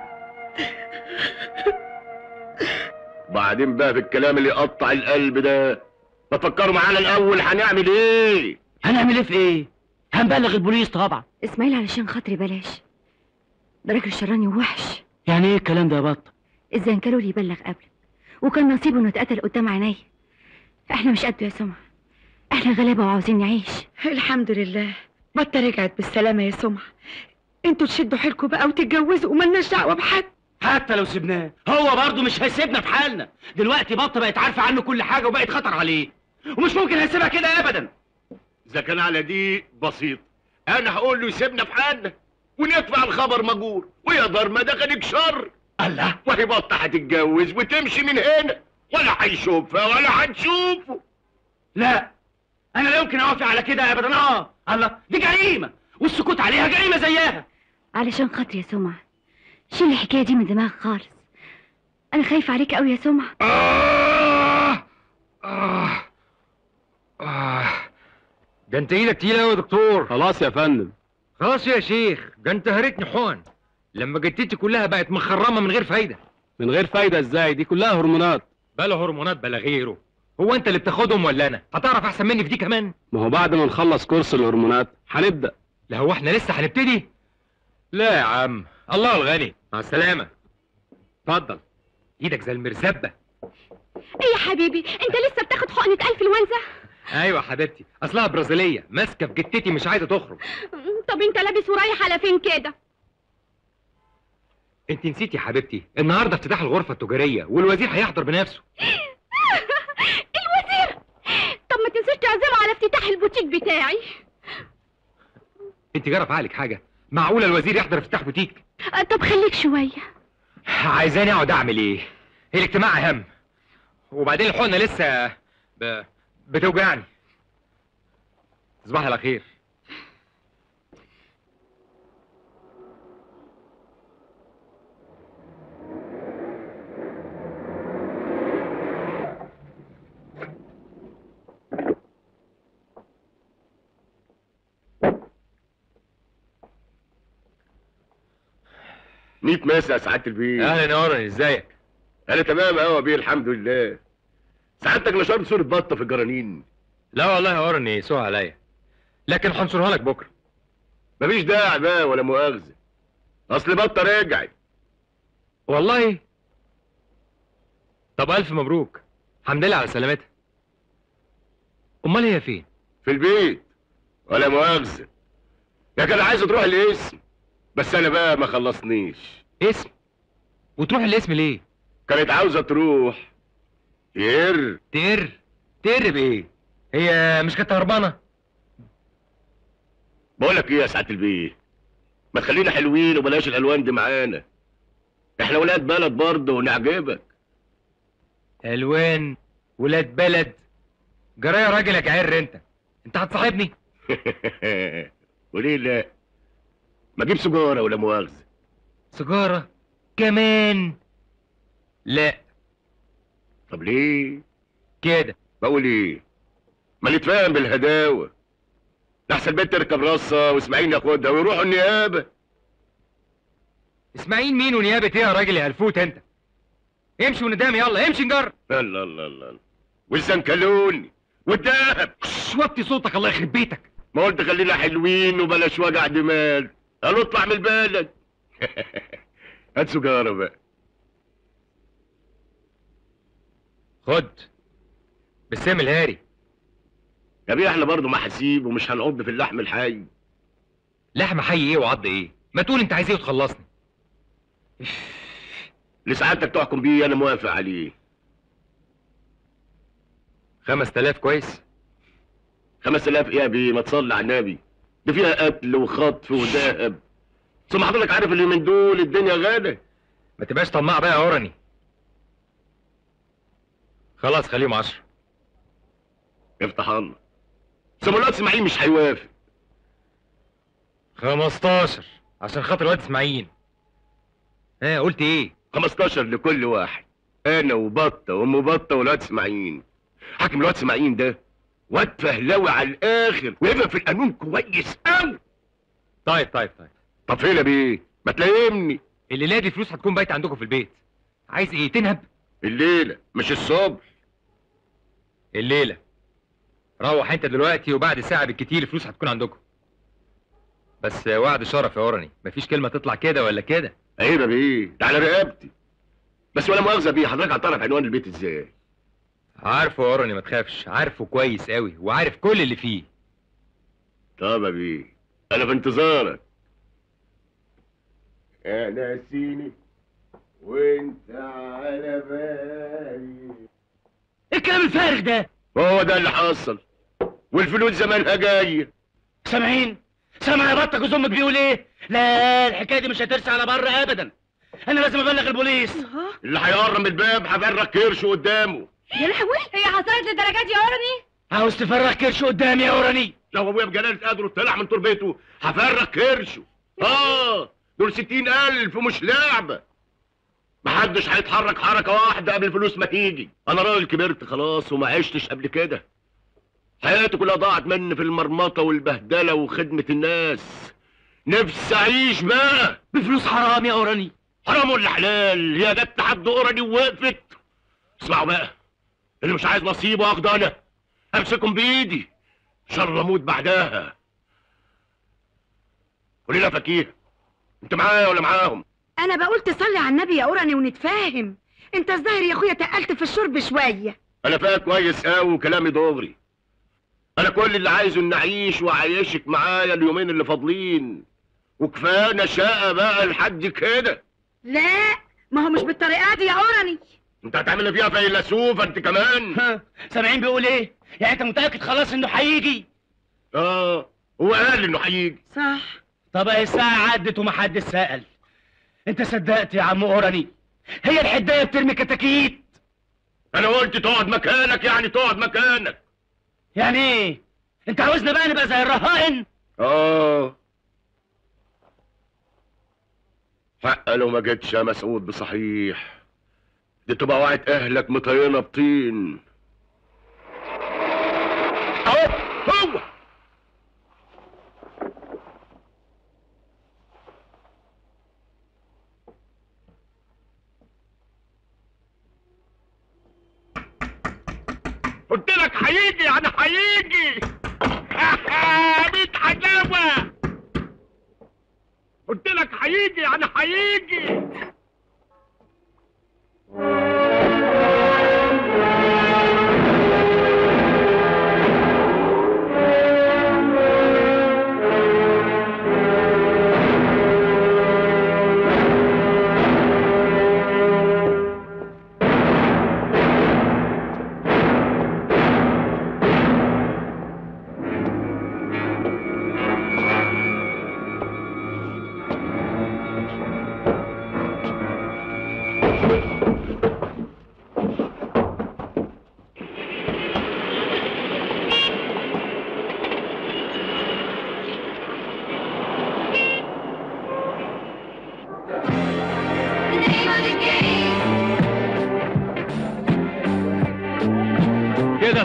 بعدين بقى في الكلام اللي يقطع القلب ده بفكروا معانا الاول هنعمل ايه؟ هنعمل ايه في ايه هنبلغ البوليس طبعا اسماعيل علشان خاطري بلاش ده راجل شراني ووحش يعني ايه الكلام ده يا بطه الزنكلول يبلغ قبلك وكان نصيبه انه اتقتل قدام عينيا احنا مش قده يا سمعة احنا غلابة وعاوزين نعيش الحمد لله بطه رجعت بالسلامه يا سمعه انتوا تشدوا حيلكم بقى وتتجوزوا وملناش دعوه بحد حتى لو سبناه هو برضه مش هيسيبنا في حالنا دلوقتي بطه بقت عارفه عنه كل حاجه وبقت خطر عليه ومش ممكن هيسيبها كده ابدا اذا كان على دي بسيط انا هقول له يسيبنا في حالنا وندفع الخبر مجور ويا دار ما دخلك شر الله وهي بطه هتتجوز وتمشي من هنا ولا هيشوفها ولا هتشوفه لا انا لا يمكن اوافق على كده ابدا اه الله دي جريمه والسكوت عليها جريمه زيها علشان خاطري يا سمعة شيل الحكاية دي من دماغك خالص انا خايفة عليك قوي يا سمعة آه آه آه ده انت ايدك تقيلة قوي يا دكتور خلاص يا فندم خلاص يا شيخ ده انت هرتني حقن لما جتتي كلها بقت مخرمة من غير فايدة من غير فايدة ازاي دي كلها هرمونات بلا هرمونات بلا غيره هو انت اللي بتاخدهم ولا انا هتعرف احسن مني في دي كمان ما هو بعد ما نخلص كورس الهرمونات هنبدأ لا هو احنا لسه هنبتدي لا يا عم الله الغني مع السلامة اتفضل ايدك زي المرزبة ايه يا حبيبي انت لسه بتاخد حقنة انفلونزا ايوه حبيبتي اصلها برازيلية ماسكة في جتتي مش عايزة تخرج طب انت لابس ورايح على فين كده انت نسيتي يا حبيبتي النهارده افتتاح الغرفة التجارية والوزير هيحضر بنفسه الوزير طب ما تنساش تعزمه على افتتاح البوتيك بتاعي انت جرى في عقلك حاجة معقولة الوزير يحضر افتتاح بوتيك آه، طب خليك شوية عايزاني اقعد اعمل ايه الاجتماع اهم وبعدين الحقنة لسه ب... بتوجعني تصبحي على خير ميت مسا يا سعاده البيت اهلا يا ورن ازيك انا تمام قوي يا بيه الحمد لله سعادتك نشرت صوره بطه في الجرانين لا والله يا ورن يسوع عليا لكن هنصرها لك بكره مفيش داعي بقى ولا مؤاخذه اصل بطه رجعت والله طب الف مبروك الحمد لله على سلامتها امال هي فين في البيت ولا مؤاخذه يا كان عايزه تروح الاسم بس انا بقى ما خلصنيش اسم وتروح الاسم ليه كانت عاوزه تروح ير تقر تقر بايه هي مش كانت هربانه بقول لك ايه يا سعاده البيه ما تخلينا حلوين وبلاش الالوان دي معانا احنا ولاد بلد برضه ونعجبك الوان ولاد بلد جرى يا راجل يا جعير انت انت هتصاحبني وليه لا ما اجيب سجاره ولا مؤاخذه سيجاره كمان لا طب ليه كده بقول ايه ما نتفاهم بالهداوه لحسن البنت تركب رصه واسماعيل ياخدها ويروحوا النيابه اسماعيل مين ونيابه ايه يا راجل يا الفوت انت امشي وندام يلا امشي نجر الله الله الله والزنكلوني والدهب وطي صوتك الله يخرب بيتك ما قلت خلينا حلوين وبلاش وجع دماغ قالوا اطلع من البلد هات سجاره بقى خد بالسم الهاري يا بيه احنا برضه محاسيب ومش هنعض في اللحم الحي لحم حي ايه وعض ايه ما تقول انت عايز ايه وتخلصني اللي سعادتك تحكم بيه انا موافق عليه خمس تلاف كويس خمس الاف ايه يا بيه ما تصلي على النبي دي فيها قتل وخطف وذهب ثم حضرتك عارف اللي من دول الدنيا غالة ما تبقاش طماع بقى يا اورني خلاص خليهم عشرة افتح الله سمولات اسماعيل مش هيوافق خمستاشر عشان خاطر واد اسماعيل ها قلت ايه 15 لكل واحد انا وبطه وام بطه والواد اسماعيل حاكم الواد اسماعيل ده واد فهلوي على الاخر ويفهم في القانون كويس قوي طيب طيب طيب طب فين يا بيه ما تلاقيني الليله دي فلوس هتكون بايته عندكم في البيت عايز ايه تنهب الليله مش الصبح الليله روح انت دلوقتي وبعد ساعه بالكتير الفلوس هتكون عندكم بس وعد شرف يا اورني مفيش كلمه تطلع كده ولا كده عيب يا بيه ده على رقبتي بس ولا مؤاخذه بيه حضرتك هتعرف عنوان البيت ازاي عارفه يا اورني ما تخافش عارفه كويس قوي وعارف كل اللي فيه طب يا بيه انا في انتظارك انا سيني وانت على بالي ايه الكلام الفارغ ده هو ده اللي حصل والفلوس زمانها جايه سامعين سامع يا بطه جوز امك بيقول ايه لا الحكايه دي مش هترسى على بره ابدا انا لازم ابلغ البوليس اللي هيقرب من الباب هفرق كرشه قدامه يا لهوي هي حصلت للدرجات يا اورني عاوز تفرغ كرش قدامي يا اوراني لو ابويا بجلالة قدره طلع من تربته هفرق كرشه اه دول ستين الف ومش لعبة محدش هيتحرك حركة واحدة قبل الفلوس ما تيجي انا راجل كبرت خلاص وما عشتش قبل كده حياتي كلها ضاعت مني في المرمطة والبهدلة وخدمة الناس نفسي اعيش بقى بفلوس حرام يا اوراني حرام ولا حلال يا جت حد قرني ووقفت اسمعوا بقى اللي مش عايز نصيبه اخده انا امسكهم بايدي شر اموت بعدها قولي لها فكيه انت معايا ولا معاهم انا بقول تصلي على النبي يا اوراني ونتفاهم انت الظاهر يا اخويا تقلت في الشرب شويه انا فاهم كويس قوي وكلامي دغري انا كل اللي عايزه ان اعيش واعيشك معايا اليومين اللي فاضلين وكفايه شقه بقى لحد كده لا ما هو مش بالطريقه دي يا اوراني انت هتعمل فيها فيلسوفه انت كمان ها سامعين بيقول ايه يعني انت متاكد خلاص انه هيجي اه هو قال انه هيجي صح طب اهي الساعه عدت ومحدش سال انت صدقت يا عم اوراني هي الحدايه بترمي كتاكيت انا قلت تقعد مكانك يعني تقعد مكانك يعني ايه انت عاوزنا بقى نبقى زي الرهائن اه حق لو ما جيتش يا مسعود بصحيح دي تبقى وعد اهلك مطينه بطين اهو هو قلت لك هيجي يعني هيجي ميت حلاوه قلت لك هيجي يعني هيجي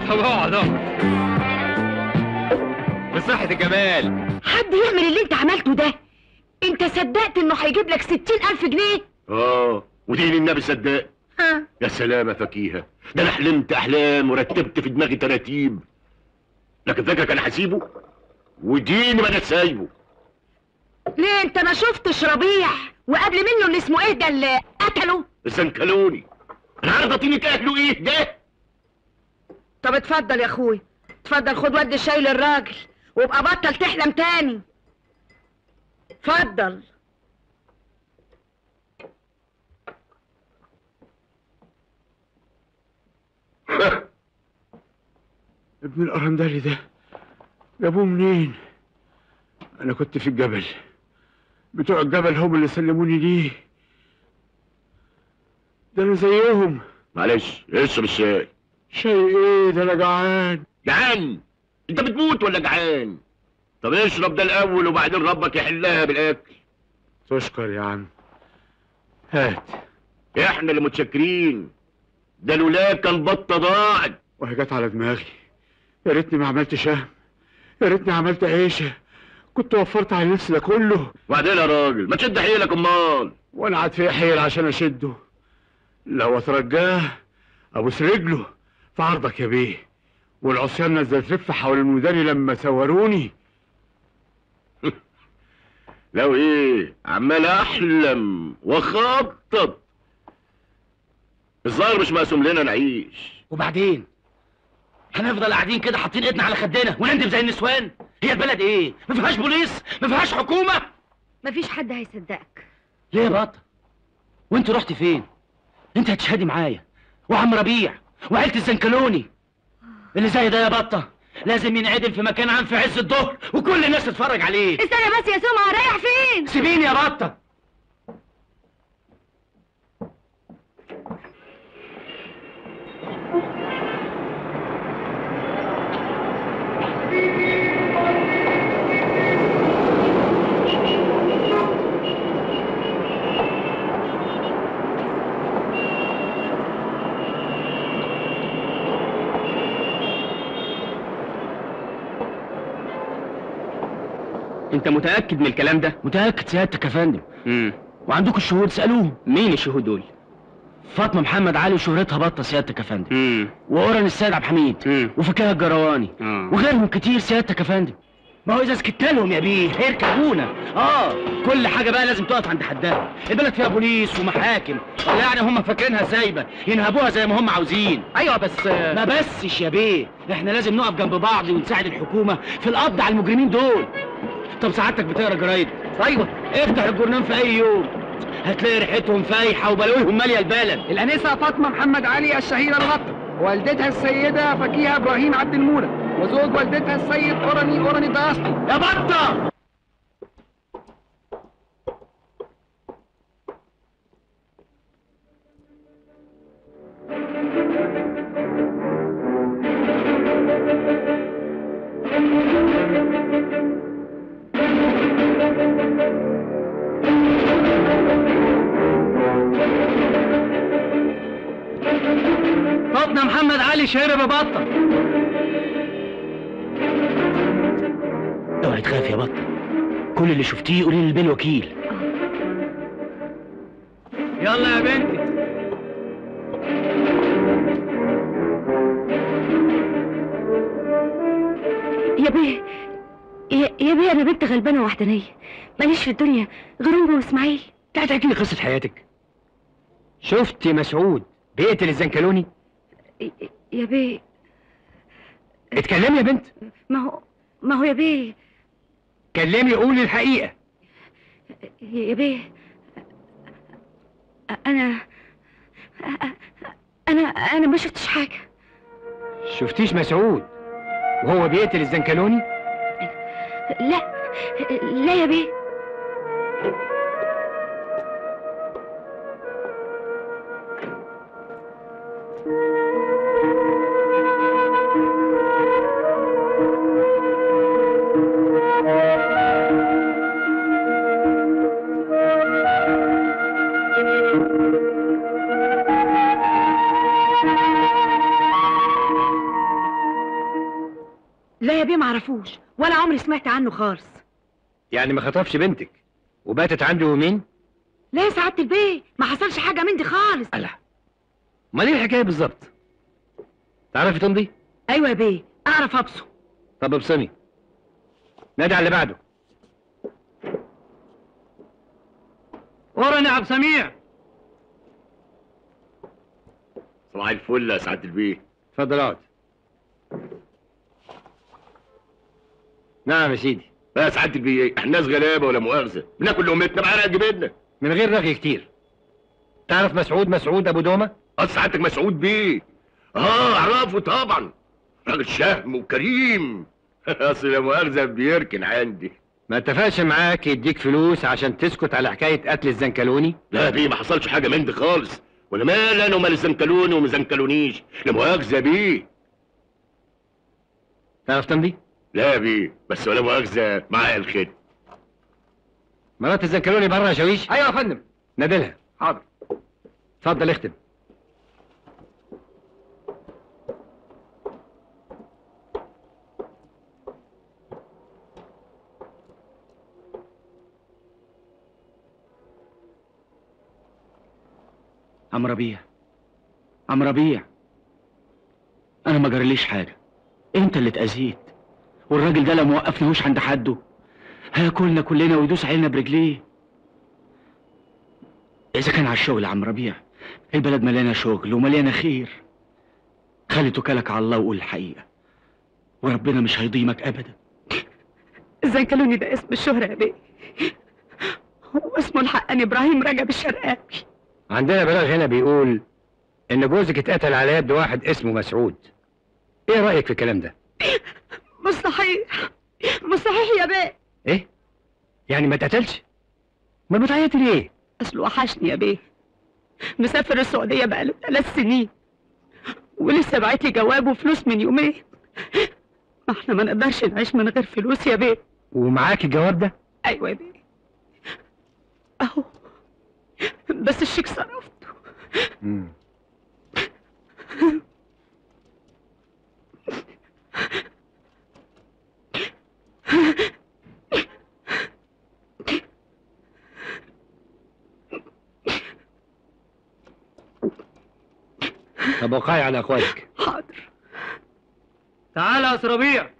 طب اقعد اقعد بصحة الجمال حد يعمل اللي انت عملته ده انت صدقت انه هيجيب لك ستين الف جنيه اه ودين النبي صدق ها يا سلام يا فكيهة ده انا حلمت احلام ورتبت في دماغي تراتيب لكن فاكرك انا هسيبه وديني ما انا سايبه ليه انت ما شفتش ربيع وقبل منه اللي اسمه ايه ده اللي قتله الزنكلوني انا عارف اطينة اهله ايه ده طب اتفضل يا اخوي اتفضل خد ود الشاي للراجل وابقى بطل تحلم تاني اتفضل ابن الأرندلي ده جابوه منين؟ أنا كنت في الجبل بتوع الجبل هم اللي سلموني ليه ده أنا زيهم معلش اشرب الشاي شيء إيه ده أنا جعان جعان انت بتموت ولا جعان طب اشرب ده الاول وبعدين ربك يحلها بالاكل تشكر يا عم هات احنا اللي متشكرين ده لولا كان بطه ضاعت وهي جت على دماغي يا ريتني ما عملت شهم يا ريتني عملت عيشه كنت وفرت على نفسي ده كله وبعدين يا راجل ما تشد حيلك امال وانا قاعد فيه حيل عشان اشده لو اترجاه ابوس رجله في عرضك يا بيه والعصيان نزلت تلف حول الميدان لما سوروني لو ايه عمال احلم واخطط الظاهر مش مقسوم لنا نعيش وبعدين هنفضل قاعدين كده حاطين ايدنا على خدنا ونندم زي النسوان هي البلد ايه ما فيهاش بوليس ما فيهاش حكومه مفيش حد هيصدقك ليه يا بطه وانت رحت فين انت هتشهدي معايا وعم ربيع وعيله الزنكلوني اللي زي ده يا بطه لازم ينعدم في مكان عام في عز الظهر وكل الناس تتفرج عليه استنى بس يا سمعة رايح فين سيبيني يا بطه انت متاكد من الكلام ده متاكد سيادتك يا فندم امم وعندكم الشهود سالوهم مين الشهود دول فاطمه محمد علي وشهرتها بطه سيادتك يا فندم امم وأورن السيد عبد الحميد امم وفكاهه الجرواني اه وغيرهم كتير سيادتك يا فندم ما هو اذا سكت لهم يا بيه هيركبونا اه كل حاجه بقى لازم تقف عند حدها البلد فيها بوليس ومحاكم ولا يعني هم فاكرينها سايبه ينهبوها زي ما هم عاوزين ايوه بس ما بسش يا بيه احنا لازم نقف جنب بعض ونساعد الحكومه في القبض على المجرمين دول طب سعادتك بتقرا جرايد ايوه افتح الجورنال في اي يوم هتلاقي ريحتهم فايحه وبلاويهم ماليه البلد الأنسة فاطمة محمد علي الشهيرة الغطة والدتها السيدة فكيهة إبراهيم عبد المولى وزوج والدتها السيد أورني أورني داستي يا بطه فاطمه محمد علي شهيره ببطه اوعي تخاف يا بطه كل اللي شفتيه قولي للبيه الوكيل يلا يا بنتي يا بيه يا, يا بيه انا بنت غلبانه وحدانيه ماليش في الدنيا غير امي واسماعيل تعالي تحكي لي قصه حياتك شفتي مسعود بيقتل الزنكلوني يا- يا بيه اتكلمي يا بنت ما هو ما هو يا بيه كلمي قولي الحقيقه يا بيه انا انا انا ما شفتش حاجه شفتيش مسعود وهو بيقتل الزنكلوني لا لا يا بيه معرفوش ولا عمري سمعت عنه خالص يعني ما خطفش بنتك وباتت عندي يومين لا يا سعاده البيه ما حصلش حاجه من دي خالص ألا امال ايه الحكايه بالظبط تعرفي تمضي ايوه يا بيه اعرف ابصه طب ابصمي نادي على اللي بعده ورا نعم سميع صباح الفل يا سعاده البيه اتفضل اقعد نعم يا سيدي يا سعاده البيه احنا ناس غلابه ولا مؤاخذه بناكل لقمتنا بعرق جبيننا من غير رغي كتير تعرف مسعود مسعود ابو دومه اصل سعادتك مسعود بيه اه اعرفه طبعا راجل شهم وكريم اصل لا مؤاخذه بيركن عندي ما اتفقش معاك يديك فلوس عشان تسكت على حكايه قتل الزنكلوني لا يا بيه ما حصلش حاجه من دي خالص ولا مال انا ومال الزنكلوني وما زنكلونيش لا مؤاخذه يا بيه تعرف تمضي لا يا بيه بس ولا مؤاخذه معايا الخير مرات الزنكلوني بره يا شاويش ايوه يا فندم نادلها حاضر اتفضل اختم عم ربيع عم ربيع انا ما جراليش حاجه انت اللي اتاذيت والراجل ده لو ما وقفناهوش عند حده هياكلنا كلنا ويدوس علينا برجليه اذا كان على الشغل يا عم ربيع البلد مليانه شغل ومليانه خير خلي توكلك على الله وقول الحقيقه وربنا مش هيضيمك ابدا الزنكلوني ده اسم الشهرة يا بيه هو اسمه الحقاني ابراهيم رجب الشرقاوي عندنا بلاغ هنا بيقول ان جوزك اتقتل على يد واحد اسمه مسعود ايه رايك في الكلام ده مستحيل مستحيل يا بيه ايه يعني ما اتقتلش ما بتعيطي ليه اصله وحشني يا بيه مسافر السعودية بقاله ثلاث سنين ولسه باعت لي جواب وفلوس من يومين ما احنا ما نقدرش نعيش من غير فلوس يا بيه ومعاك الجواب ده ايوه يا بيه اهو بس الشيك صرفته مم. طب وقعي على اخواتك حاضر تعالى يا ربيع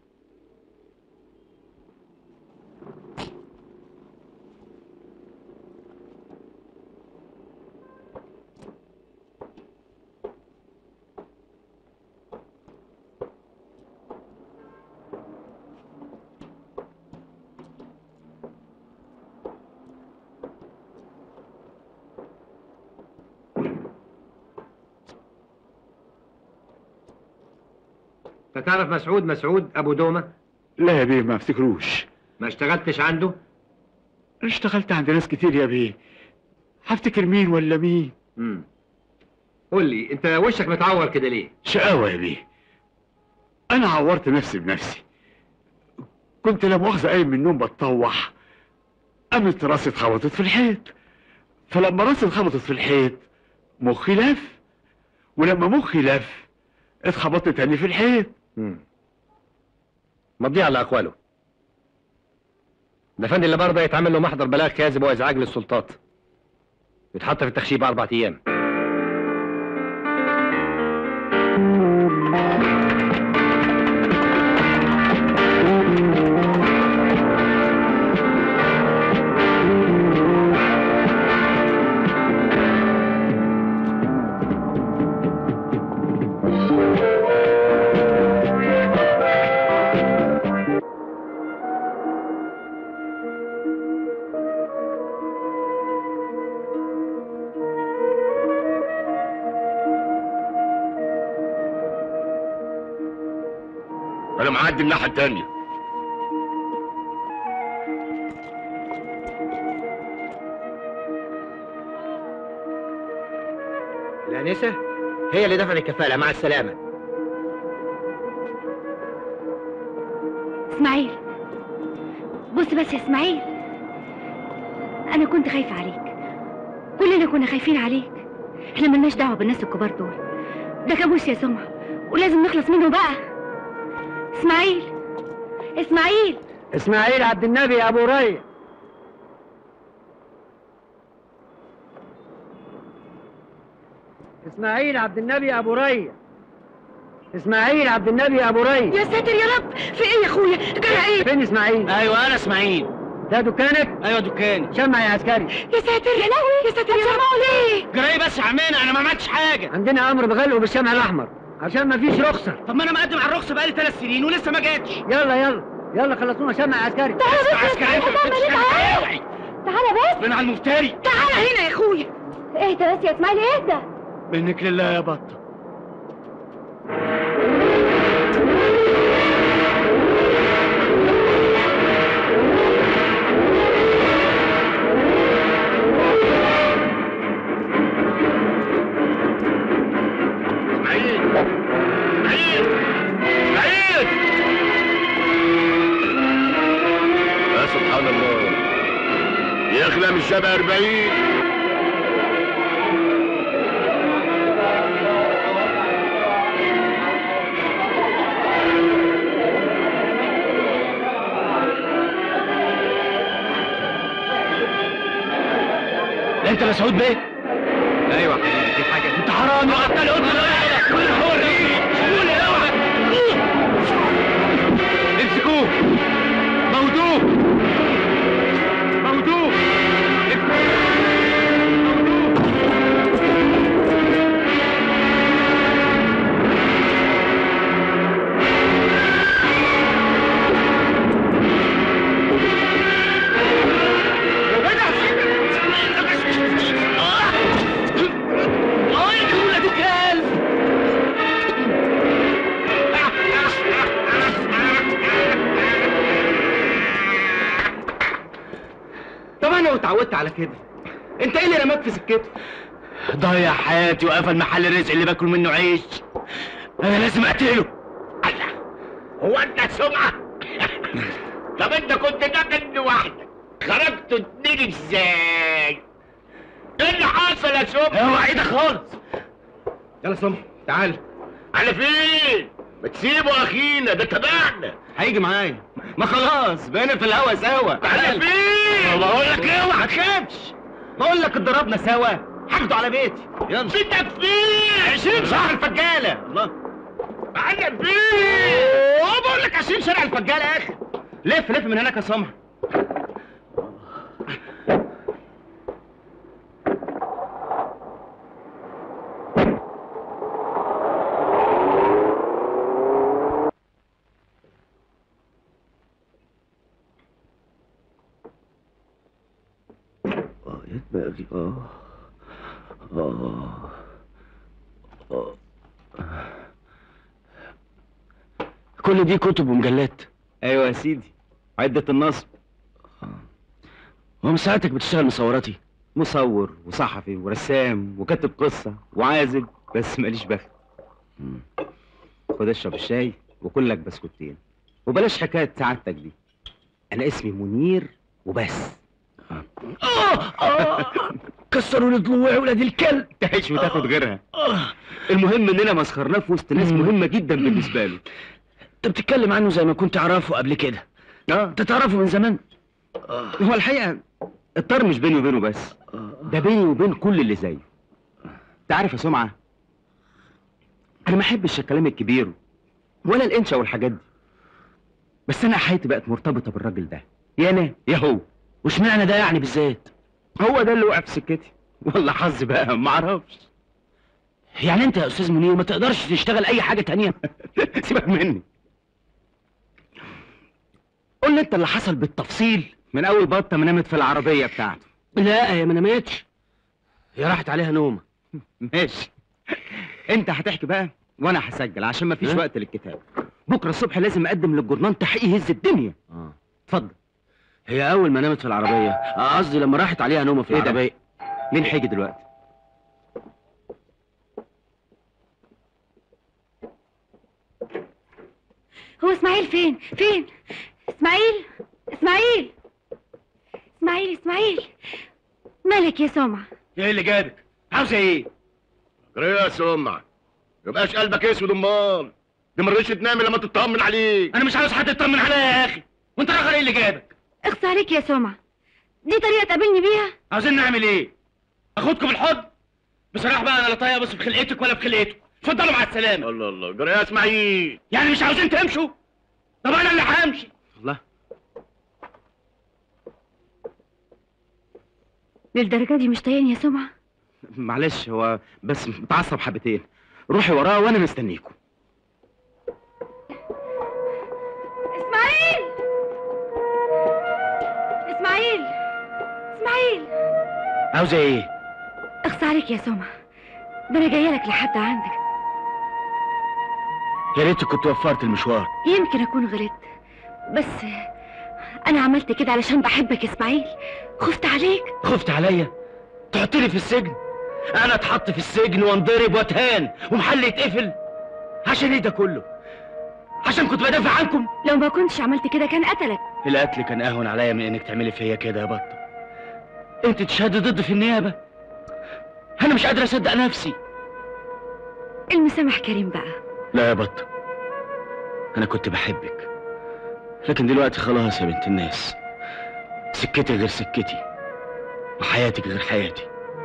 انت تعرف مسعود مسعود ابو دومه لا يا بيه ما افتكروش ما اشتغلتش عنده انا اشتغلت عند ناس كتير يا بيه هفتكر مين ولا مين امم قول لي انت وشك متعور كده ليه شقاوة يا بيه انا عورت نفسي بنفسي كنت لا مؤاخذة قايم من النوم بتطوح قامت راسي اتخبطت في الحيط فلما راسي اتخبطت في الحيط مخي لف ولما مخي لف اتخبطت تاني في الحيط امم مضيع على اقواله ده فندي اللي برضه يتعمل له محضر بلاغ كاذب وازعاج للسلطات يتحط في التخشيب اربع ايام انا معدي الناحيه التانيه الانسه هي اللي دفعت الكفاله مع السلامه اسماعيل بص بس يا اسماعيل انا كنت خايفه عليك كلنا كنا خايفين عليك احنا ملناش دعوه بالناس الكبار دول ده كابوس يا سمعه ولازم نخلص منه بقى اسماعيل اسماعيل اسماعيل عبد النبي يا ابو ريا اسماعيل عبد النبي يا ابو ريا اسماعيل عبد النبي يا ابو ريا يا ساتر يا رب في ايه يا اخويا جرى ايه فين اسماعيل ايوه انا اسماعيل ده دكانك ايوه دكاني شمع يا عسكري يا ساتر يا لهوي يا ساتر يا رب ليه جراي بس يا عمنا انا ما عملتش حاجه عندنا امر بغلقه بالشمع الاحمر عشان ما فيش رخصه طب ما انا مقدم على الرخصه بقالي ثلاث سنين ولسه ما جاتش يلا يلا يلا خلصونا شمع يا عسكري عسكري انت ما بتفتش تعالى تعالى بس من على المفتري تعالى هنا يا اخويا اهدى بس يا اسماعيل اهدى منك لله يا بطه اسماعيل اسماعيل اسماعيل يا سبحان الله يخلى من شبه أربعين ده انت مسعود بيه ايوه حبيبي في حاجه انت حرامي قتل امسكوه موتوه موتوه طب انا اتعودت على كده انت ايه اللي رماك في سكته ضيع حياتي وقفل محل الرزق اللي باكل منه عيش انا لازم اقتله هو انت سمعة طب انت كنت داخل لوحدك خرجتوا اتنين ازاي ايه اللي حصل يا سمعة اوعى ايدك خالص يلا سمح تعال على فين ما تسيبه اخينا ده تبعنا هيجي معايا ما خلاص بقينا في الهوا سوا على فين بقول لك اوعى ما تخافش بقول لك اتضربنا سوا حاجته على بيتي يلا بيتك فين 20 شهر الفجاله الله على فين هو بقول لك 20 شارع الفجاله يا اخي لف لف من هناك يا سمح اه يا دماغي اه اه اه كل دي كتب ومجلات ايوه يا سيدي عده النصب ومن ساعتك بتشتغل مصوراتي مصور وصحفي ورسام وكاتب قصه وعازب بس ماليش بخت خد اشرب الشاي وكل لك بسكوتين وبلاش حكايه سعادتك دي انا اسمي منير وبس كسروا لي ضلوعي ولاد الكلب تعيش وتاخد غيرها المهم اننا مسخرناه في وسط ناس مهمه جدا بالنسبه له انت بتتكلم عنه زي ما كنت اعرفه قبل كده اه انت تعرفه من زمان هو الحقيقه الطار مش بيني وبينه بس ده بيني وبين كل اللي زيه انت عارف يا سمعه انا ما احبش الكلام الكبير ولا الانشا والحاجات دي بس انا حياتي بقت مرتبطه بالراجل ده يا انا يا هو واشمعنى ده يعني بالذات هو ده اللي وقع في سكتي والله حظي بقى ما اعرفش يعني انت يا استاذ منير ما تقدرش تشتغل اي حاجه تانية سيبك مني قول لي انت اللي حصل بالتفصيل من اول بطه ما نامت في العربيه بتاعته لا يا ما نامتش هي راحت عليها نومه ماشي انت هتحكي بقى وانا هسجل عشان ما فيش ها؟ وقت للكتاب بكره الصبح لازم اقدم للجورنال تحقيق يهز الدنيا اه اتفضل هي اول ما نامت في العربيه آه، قصدي لما راحت عليها نومه في ايه ده؟ العربيه مين هيجي دلوقتي هو اسماعيل فين فين اسماعيل اسماعيل اسماعيل اسماعيل مالك يا سمعة ايه اللي جابك عاوزه ايه يا سمعة يبقاش قلبك اسود امال دي مرضيش تنامي لما تطمن عليه انا مش عاوز حد يطمن عليا يا اخي وانت راجل ايه اللي جابك اخص عليك يا سمعة دي طريقة تقابلني بيها عاوزين نعمل ايه اخدكم بالحضن بصراحه بقى انا لا طايق ابص في خلقتك ولا في خلقته اتفضلوا مع السلامه الله الله جرى يا اسماعيل يعني مش عاوزين تمشوا طب انا اللي همشي الله للدرجة دي مش طايقني يا سمعة معلش هو بس متعصب حبتين روحي وراه وانا مستنيكم اسماعيل اسماعيل اسماعيل عاوزه ايه اخص عليك يا سمعة ده انا جايه لك لحد عندك يا ريت كنت وفرت المشوار يمكن اكون غلطت بس انا عملت كده علشان بحبك يا اسماعيل خفت عليك خفت عليا تحطني في السجن انا اتحط في السجن وانضرب واتهان ومحلي يتقفل عشان ايه ده كله عشان كنت بدافع عنكم لو ما كنتش عملت كده كان قتلك القتل كان اهون عليا من انك تعملي فيا كده يا بطه انت تشهدي ضد في النيابه انا مش قادر اصدق نفسي المسامح كريم بقى لا يا بطه انا كنت بحبك لكن دلوقتي خلاص يا بنت الناس سكتي غير سكتي وحياتك غير حياتي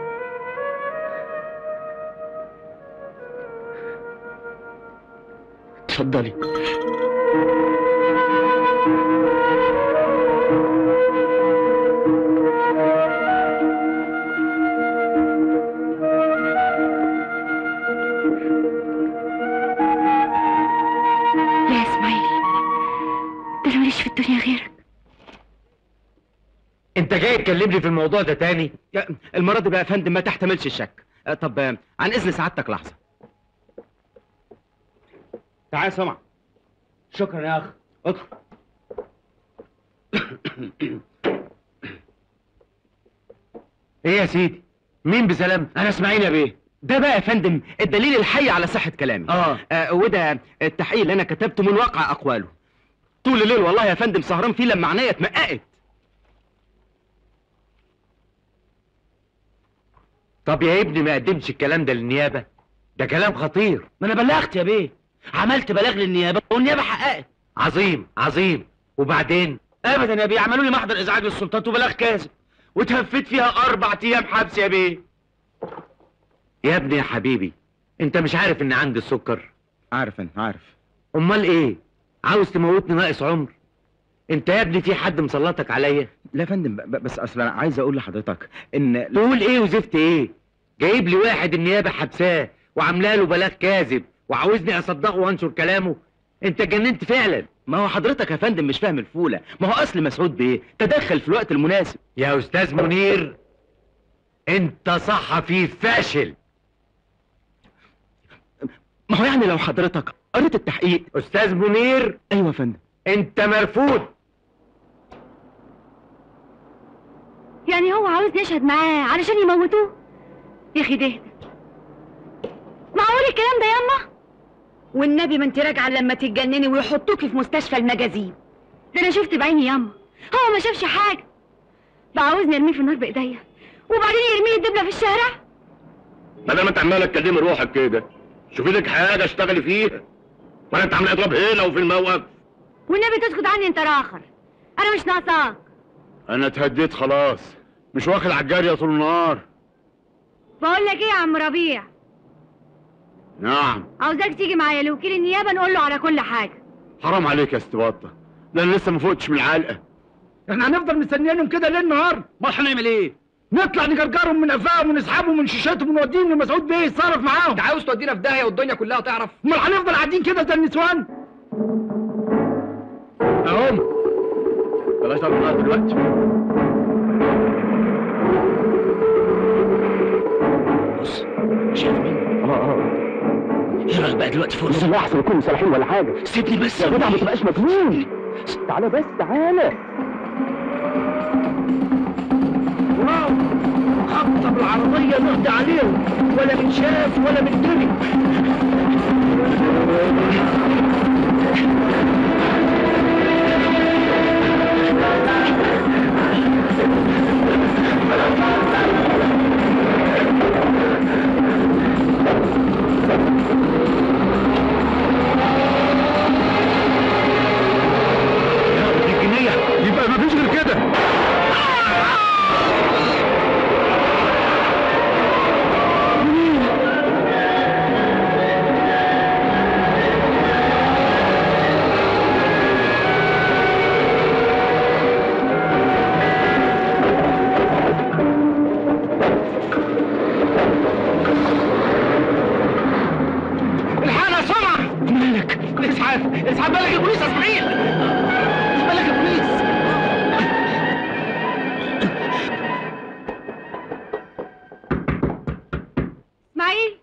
اتفضلي لا يا اسماعيل ده انا ماليش في الدنيا غيرك انت جاي تكلمني في الموضوع ده تاني يا- المرة دي بقى يا فندم ما تحتملش الشك آه، طب آه، عن اذن سعادتك لحظة تعال يا سمعة شكرا يا اخ ادخل ايه يا سيدي مين بسلام انا اسماعيل يا بيه ده بقى يا فندم الدليل الحي على صحة كلامي اه آه وده التحقيق اللي انا كتبته من واقع اقواله طول الليل والله يا فندم سهران فيه لما عينيا اتمققت طب يا ابني ما قدمش الكلام ده للنيابه ده كلام خطير ما انا بلغت يا بيه عملت بلاغ للنيابه والنيابه حققت عظيم عظيم وبعدين ابدا يا بيه عملوا لي محضر ازعاج للسلطات وبلاغ كاذب وتهفت فيها اربع ايام حبس يا بيه يا ابني يا حبيبي انت مش عارف ان عندي السكر عارف انا عارف امال ايه عاوز تموتني ناقص عمر انت يا ابني في حد مسلطك عليا لا يا فندم ب- بس اصل انا عايز اقول لحضرتك ان تقول ايه وزفت ايه جايب لي واحد النيابه حبساه وعامله له بلاغ كاذب وعاوزني اصدقه وانشر كلامه انت جننت فعلا ما هو حضرتك يا فندم مش فاهم الفولة ما هو اصل مسعود بيه تدخل في الوقت المناسب يا استاذ منير انت صحفي فاشل ما هو يعني لو حضرتك قريت التحقيق استاذ منير ايوه يا فندم انت مرفوض يعني هو عاوز يشهد معاه علشان يموتوه يا اخي ده معقول الكلام ده ياما والنبي ما انت راجعه لما تتجنني ويحطوكي في مستشفى المجازين ده انا شفت بعيني ياما هو ما شافش حاجه ده عاوزني ارميه في النار بايديا وبعدين يرميه الدبله في الشارع بدل ما انت عماله تكلمي روحك كده شوفي لك حاجه اشتغلي فيها ولا انت عامله اضراب هنا وفي الموقف والنبي تسكت عني انت راخر انا مش ناقصاك انا اتهديت خلاص مش واكل على الجارية طول النهار بقول لك ايه يا عم ربيع نعم عاوزاك تيجي معايا لوكيل النيابه نقول له على كل حاجه حرام عليك يا استباطة ده انا لسه ما فقتش من العلقة احنا هنفضل مستنيينهم كده ليل نهار امال هنعمل ايه نطلع نجرجرهم من قفاهم ونسحبهم من شيشاتهم ونوديهم لمسعود بيه يتصرف معاهم انت عاوز تودينا في داهيه والدنيا كلها تعرف امال هنفضل قاعدين كده زي النسوان اهم بلاش ضرب نار دلوقتي بص شايف مين اه اه ايه رايك بقى دلوقتي فرصه ده احسن يكونوا صالحين ولا حاجة سيبني بس يا جدع ما تبقاش مجنون تعالى بس تعالى واو خبطه بالعربيه نقضي عليهم ولا من شاف ولا من دري اسعاف اسعاف بلغ البوليس يا اسماعيل بلغ البوليس اسماعيل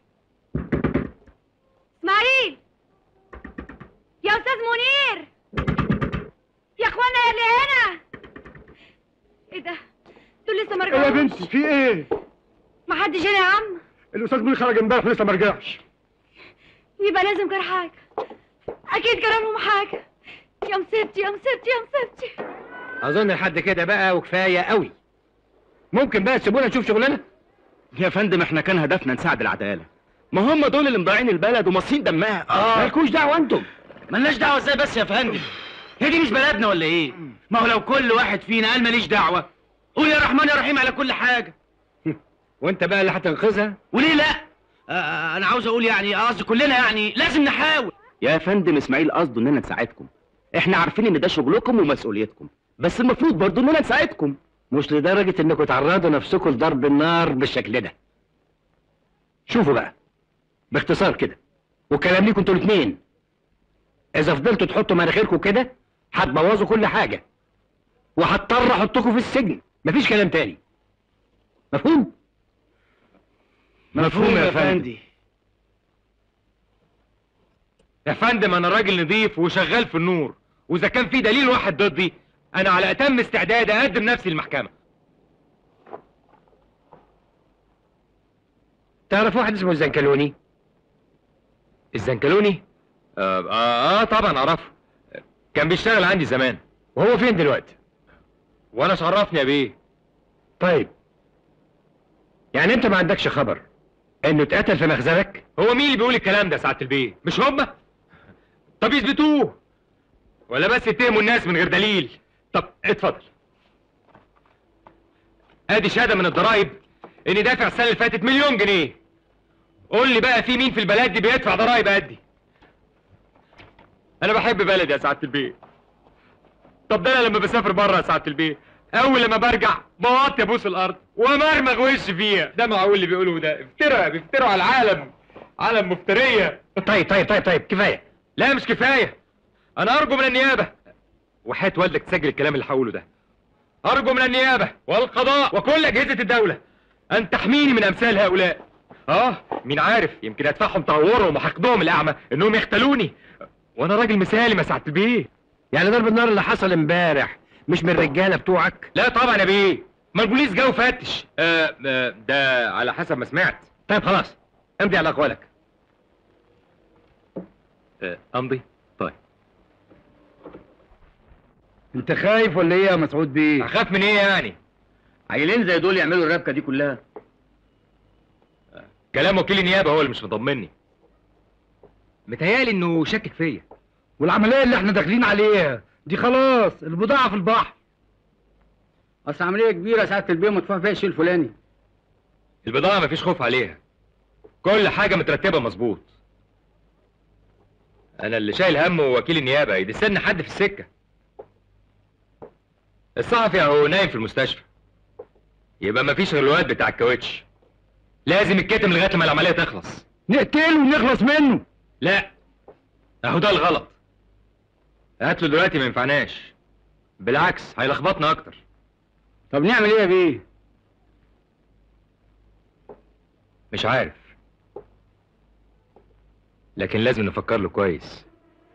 اسماعيل يا استاذ منير يا اخوانا يا اللي هنا ايه ده دول لسه ما ايه يا رجعوش بنتي في ايه ما حدش هنا يا عم الاستاذ منير خرج امبارح لسه ما رجعش يبقى لازم كان حاجه اكيد كان لهم حاجه يا مصيبتي يا مصيبتي يا مصيبتي اظن لحد كده بقى وكفايه قوي ممكن بقى تسيبونا نشوف شغلنا يا فندم احنا كان هدفنا نساعد العداله ما هم دول اللي مضيعين البلد ومصين دمها مالكوش دعوه انتم مالناش دعوه ازاي بس يا فندم هي دي مش بلدنا ولا ايه ما هو لو كل واحد فينا قال ماليش دعوه قول يا رحمن يا رحيم على كل حاجه وانت بقى اللي هتنقذها وليه لا آه انا عاوز اقول يعني قصدي كلنا يعني لازم نحاول يا فندم اسماعيل قصده اننا نساعدكم احنا عارفين ان ده شغلكم ومسؤوليتكم بس المفروض برضه اننا نساعدكم مش لدرجه انكم تعرضوا نفسكم لضرب النار بالشكل ده شوفوا بقى باختصار كده وكلام ليكم انتوا الاثنين اذا فضلتوا تحطوا مناخيركم كده هتبوظوا كل حاجه وهضطر احطكم في السجن مفيش كلام تاني مفهوم مفهوم يا فندم. يا فندم انا راجل نظيف وشغال في النور واذا كان في دليل واحد ضدي انا على اتم استعداد اقدم نفسي للمحكمه تعرف واحد اسمه الزنكلوني الزنكلوني آه, آه, اه طبعا اعرفه كان بيشتغل عندي زمان وهو فين دلوقتي وانا شرفني يا بيه طيب يعني انت ما عندكش خبر انه اتقتل في مخزنك هو مين اللي بيقول الكلام ده ساعة البيه مش هما طب يثبتوه ولا بس يتهموا الناس من غير دليل طب اتفضل ادي شهاده من الضرايب اني دافع السنه اللي فاتت مليون جنيه قول لي بقى في مين في البلد دي بيدفع ضرايب قدي انا بحب بلدي يا سعاده البيه طب ده انا لما بسافر بره يا سعاده البيه اول لما برجع بوطي ابوس الارض ومرمغ وشي فيها ده معقول اللي بيقولوا ده افترى بيفتروا على العالم عالم مفتريه طيب طيب طيب طيب كفايه لا مش كفايه انا ارجو من النيابه وحياه والدك تسجل الكلام اللي هقوله ده ارجو من النيابه والقضاء وكل اجهزه الدوله ان تحميني من امثال هؤلاء اه مين عارف يمكن ادفعهم تهورهم وحقدهم الاعمى انهم يختلوني وانا راجل مثالي ما سعدت بيه يعني ضرب النار اللي حصل امبارح مش من الرجاله بتوعك لا طبعا يا بيه ما البوليس جه وفتش آه آه ده على حسب ما سمعت طيب خلاص امضي على اقوالك آه امضي طيب انت خايف ولا ايه يا مسعود بيه اخاف من ايه يعني عيلين زي دول يعملوا الربكه دي كلها كلام وكيل النيابه هو اللي مش مطمني متهيألي انه شاكك فيا والعمليه اللي احنا داخلين عليها دي خلاص البضاعه في البحر اصل عمليه كبيره ساعه البيع مدفوع فيها الشيء الفلاني البضاعه مفيش خوف عليها كل حاجه مترتبه مظبوط انا اللي شايل همه وكيل النيابه يدسني حد في السكه الصحفي اهو نايم في المستشفى يبقى مفيش غير الواد بتاع الكاوتش لازم يتكتم لغايه لما العمليه تخلص نقتله ونخلص منه لا اهو ده الغلط قتله دلوقتي ما ينفعناش بالعكس هيلخبطنا اكتر طب نعمل ايه يا بيه مش عارف لكن لازم نفكر له كويس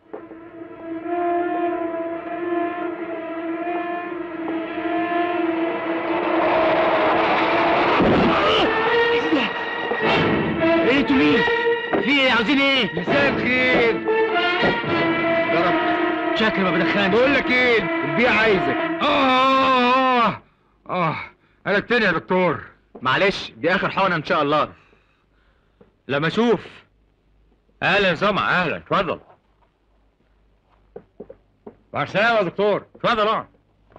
ايه انتوا مين في ايه عاوزين ايه مساء الخير ضرب شكل ما بدخنش بقول لك ايه البيع عايزك اه اه اه انا التاني يا دكتور معلش دي اخر حقنه ان شاء الله لما اشوف اهلا سمع اهلا اتفضل مع السلامه يا دكتور اتفضل اقعد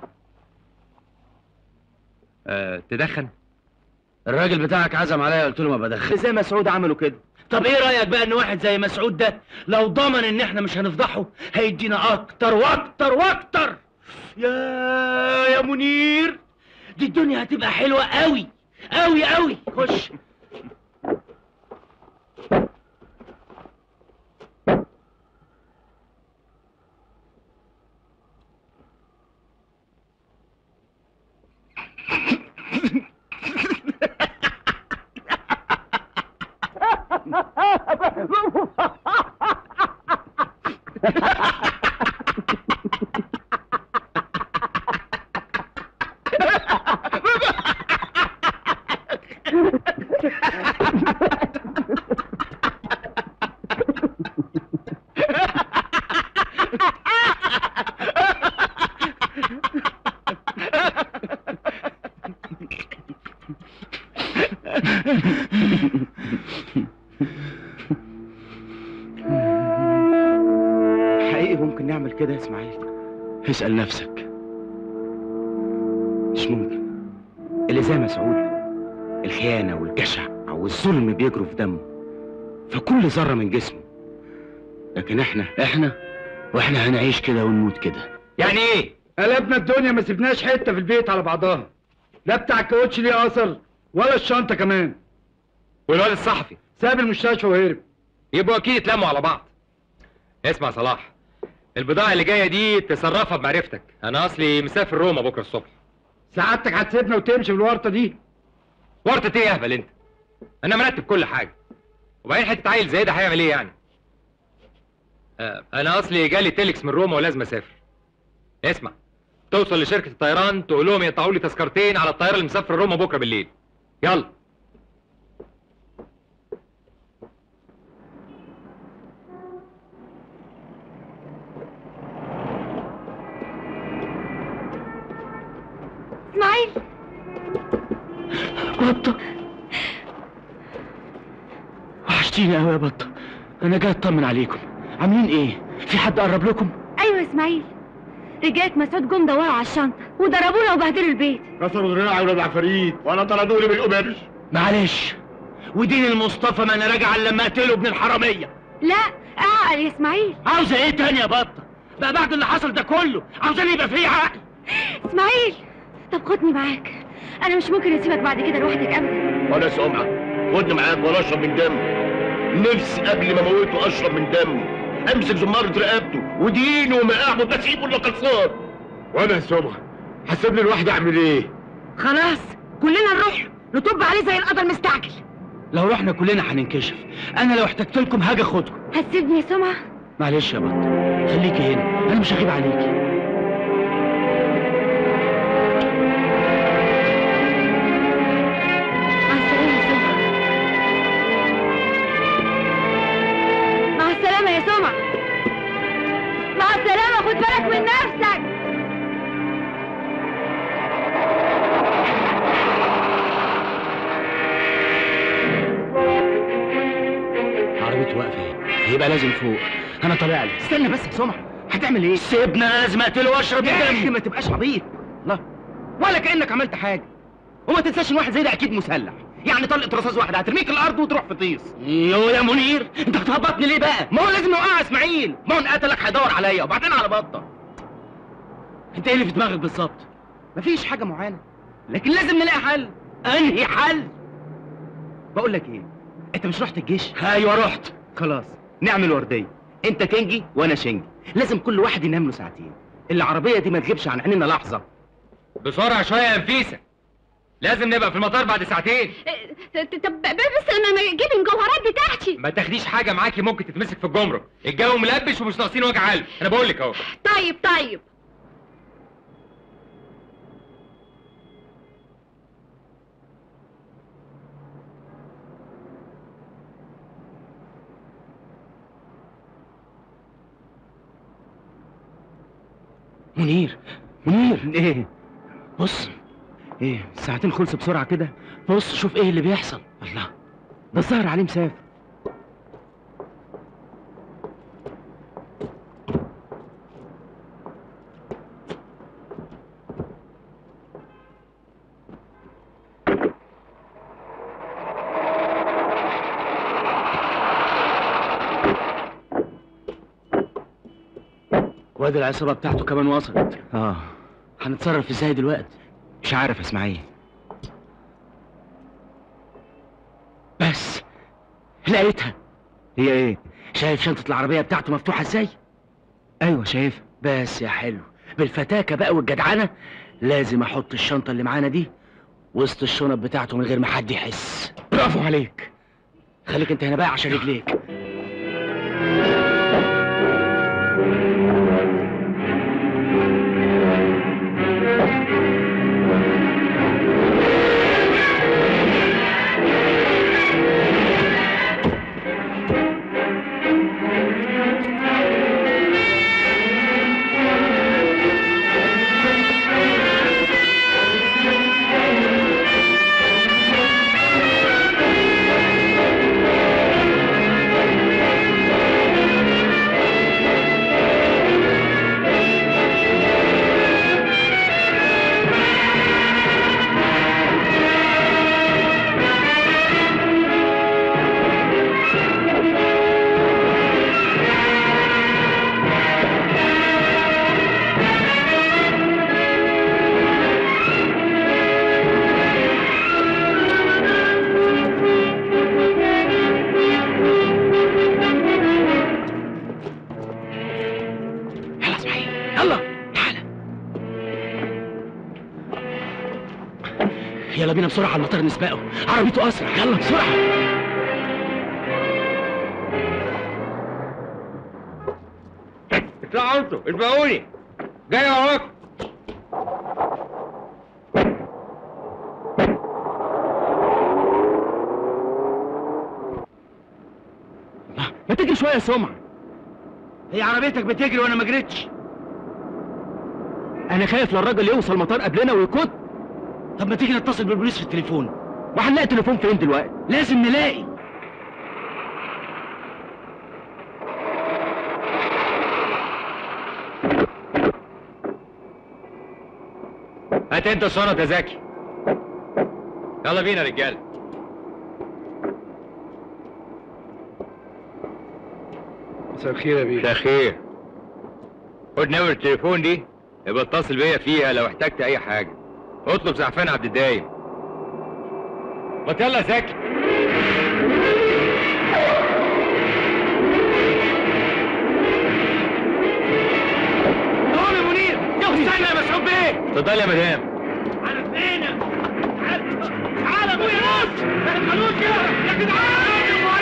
أه تدخن الراجل بتاعك عزم عليا قلت له ما بدخل زي مسعود عملوا كده طب ايه رايك بقى ان واحد زي مسعود ده لو ضمن ان احنا مش هنفضحه هيدينا اكتر واكتر واكتر يا يا منير دي الدنيا هتبقى حلوه قوي قوي قوي خش حقيقي ممكن نعمل كده يا اسماعيل اسأل نفسك مش ممكن اللي زي مسعود الخيانة والجشع والظلم بيجروا في دمه في كل ذرة من جسمه لكن احنا احنا واحنا هنعيش كده ونموت كده يعني ايه قلبنا الدنيا ما سبناش حته في البيت على بعضها لا بتاع الكاوتش ليه اثر ولا الشنطه كمان والواد الصحفي ساب المستشفى وهرب يبقوا اكيد اتلموا على بعض اسمع يا صلاح البضاعة اللي جاية دي تصرفها بمعرفتك انا اصلي مسافر روما بكرة الصبح سعادتك هتسيبنا وتمشي بالورطه دي ورطة ايه يا اهبل انت انا مرتب كل حاجة وبعدين حتة عيل زي ده هيعمل ايه يعني آه انا اصلي جالي تيلكس من روما ولازم اسافر اسمع توصل لشركة الطيران تقول لهم يقطعوا لي تذكرتين على الطيارة اللي مسافر روما بكرة بالليل يلا اسماعيل بطة وحشتيني قوي يا بطة انا جاي اطمن عليكم عاملين ايه في حد قرب لكم ايوه يا اسماعيل رجالة مسعود جم دوروا على الشنطة وضربونا وبهدلوا البيت كسروا دراعي ولاد عفاريت وانا طردوني بالقماش معلش ودين المصطفى ما انا راجع إلا لما اقتله ابن الحراميه لا اعقل يا اسماعيل عاوزه ايه تاني يا بطه بقى بعد اللي حصل ده كله عاوزاني يبقى فيه عقل اسماعيل طب خدني معاك انا مش ممكن اسيبك بعد كده لوحدك ابدا ولا سمعة خدني معاك ولا اشرب من دمه نفسي قبل ما اموته اشرب من دمه امسك زمارة رقبته ودينه وما اعبد بس يجيبه الا خلصان وانا يا سمعة هسيبني لوحدي اعمل ايه خلاص كلنا نروح نطب عليه زي القدر مستعجل لو رحنا كلنا هننكشف انا لو احتجت لكم هاجي اخدكم هتسيبني يا سمعة معلش يا بطه خليكي هنا انا مش هغيب عليكي مع السلامة يا سمعة مع السلامة يا سمعة مع السلامة خد بالك من نفسك عربيته واقفه اهي يبقى لازم فوق انا طالع لي استنى بس يا سمعة هتعمل ايه؟ سيبنا انا لازم اقتله واشرب يا اخي دم ما تبقاش عبيط الله ولا كانك عملت حاجه وما تنساش ان واحد زي ده اكيد مسلح يعني طلقه رصاص واحده هترميك الارض وتروح في طيس يو يا منير انت هتهبطني ليه بقى ما هو لازم نوقع اسماعيل ما هو ان قتلك هيدور عليا وبعدين على بطه انت ايه اللي في دماغك بالظبط مفيش حاجه معينه لكن لازم نلاقي حل انهي حل بقول لك ايه انت مش رحت الجيش ايوه رحت خلاص نعمل ورديه انت كنجي وانا شنجي لازم كل واحد ينام له ساعتين العربيه دي ما تغيبش عن عينينا لحظه بسرعة شوية يا نفيسة لازم نبقى في المطار بعد ساعتين طب بس انا اجيب الجوهرات بتاعتي ما تاخديش حاجة معاكي ممكن تتمسك في الجمرك الجو ملبش ومش ناقصين وجع قلب انا بقول لك اهو طيب طيب منير منير ايه بص ايه الساعتين خلصوا بسرعه كده بص شوف ايه اللي بيحصل الله ده الظاهر عليه مسافر وادي العصابه بتاعته كمان وصلت اه هنتصرف ازاي دلوقتي مش عارف يا اسماعيل بس لقيتها هي ايه شايف شنطه العربيه بتاعته مفتوحه ازاي ايوه شايف بس يا حلو بالفتاكه بقى والجدعنه لازم احط الشنطه اللي معانا دي وسط الشنط بتاعته من غير ما حد يحس برافو عليك خليك انت هنا بقى عشان رجليك يلا بينا بسرعه على المطار نسبقه عربيته اسرع يلا بسرعه اطلعوا انتوا اسمعوني جاي وراكم ما تجري شويه يا سمعه هي عربيتك بتجري وانا ما جريتش انا خايف للراجل يوصل المطار قبلنا ويكت طب ما تيجي نتصل بالبوليس في التليفون وهنلاقي تليفون فين دلوقتي لازم نلاقي هات انت الشنط يا زكي يلا بينا يا رجاله مساء الخير يا بيه ده خير خد نمرة التليفون دي يبقى اتصل بيا فيها لو احتجت اي حاجه اطلب زعفان عبد الدايم ما يلا يا زكي تعال يا منير يا استنى يا مسعود بيه اتفضل يا مدام على فين تعال تعال يا ابويا نص ما تدخلوش كده يا جدعان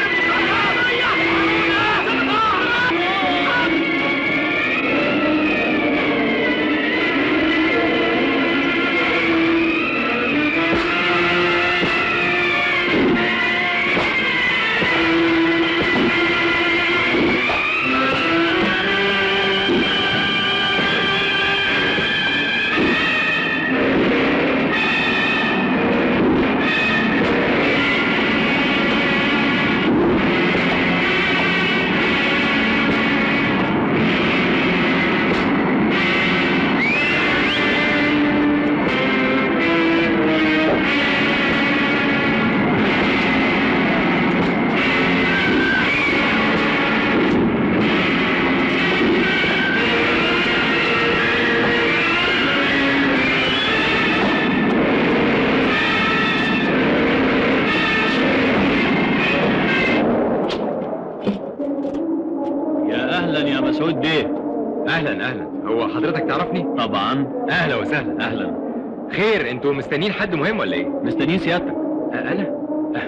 يا اهلا يا مسعود بيه اهلا اهلا هو حضرتك تعرفني طبعا اهلا وسهلا اهلا خير انتوا مستنيين حد مهم ولا ايه مستنيين سيادتك انا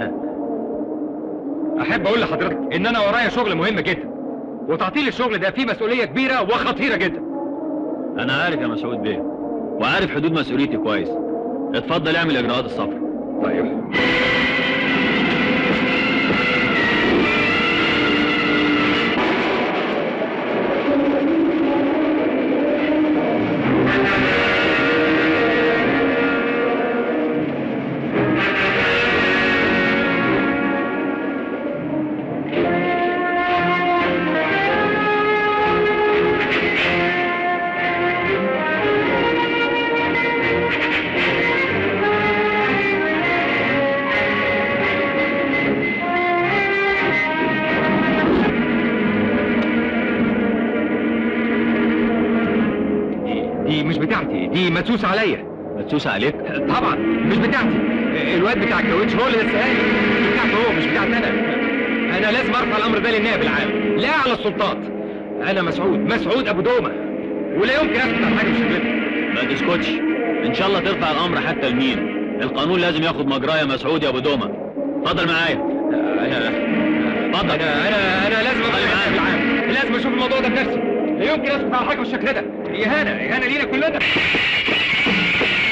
احب اقول لحضرتك ان انا ورايا شغل مهم جدا وتعطيل الشغل ده فيه مسؤوليه كبيره وخطيره جدا انا عارف يا مسعود بيه وعارف حدود مسؤوليتي كويس اتفضل اعمل اجراءات السفر طيب دي مش بتاعتي دي مدسوسه عليا مدسوسة عليك طبعا مش بتاعتي الواد بتاع الكاوتش هو اللي لسه دي بتاعته هو مش بتاعتي انا انا لازم ارفع الامر ده للنائب العام لا على السلطات انا مسعود مسعود ابو دومه ولا يمكن اسكت عن حاجه بالشكل ده ما تسكتش ان شاء الله ترفع الامر حتى لمين القانون لازم ياخد مجراه يا مسعود يا ابو دومه اتفضل معايا انا اتفضل انا انا انا لازم ابقى النائب العام لازم اشوف الموضوع ده بنفسي لا يمكن اسكت على حاجه بالشكل ده اهانه اهانه لينا كلنا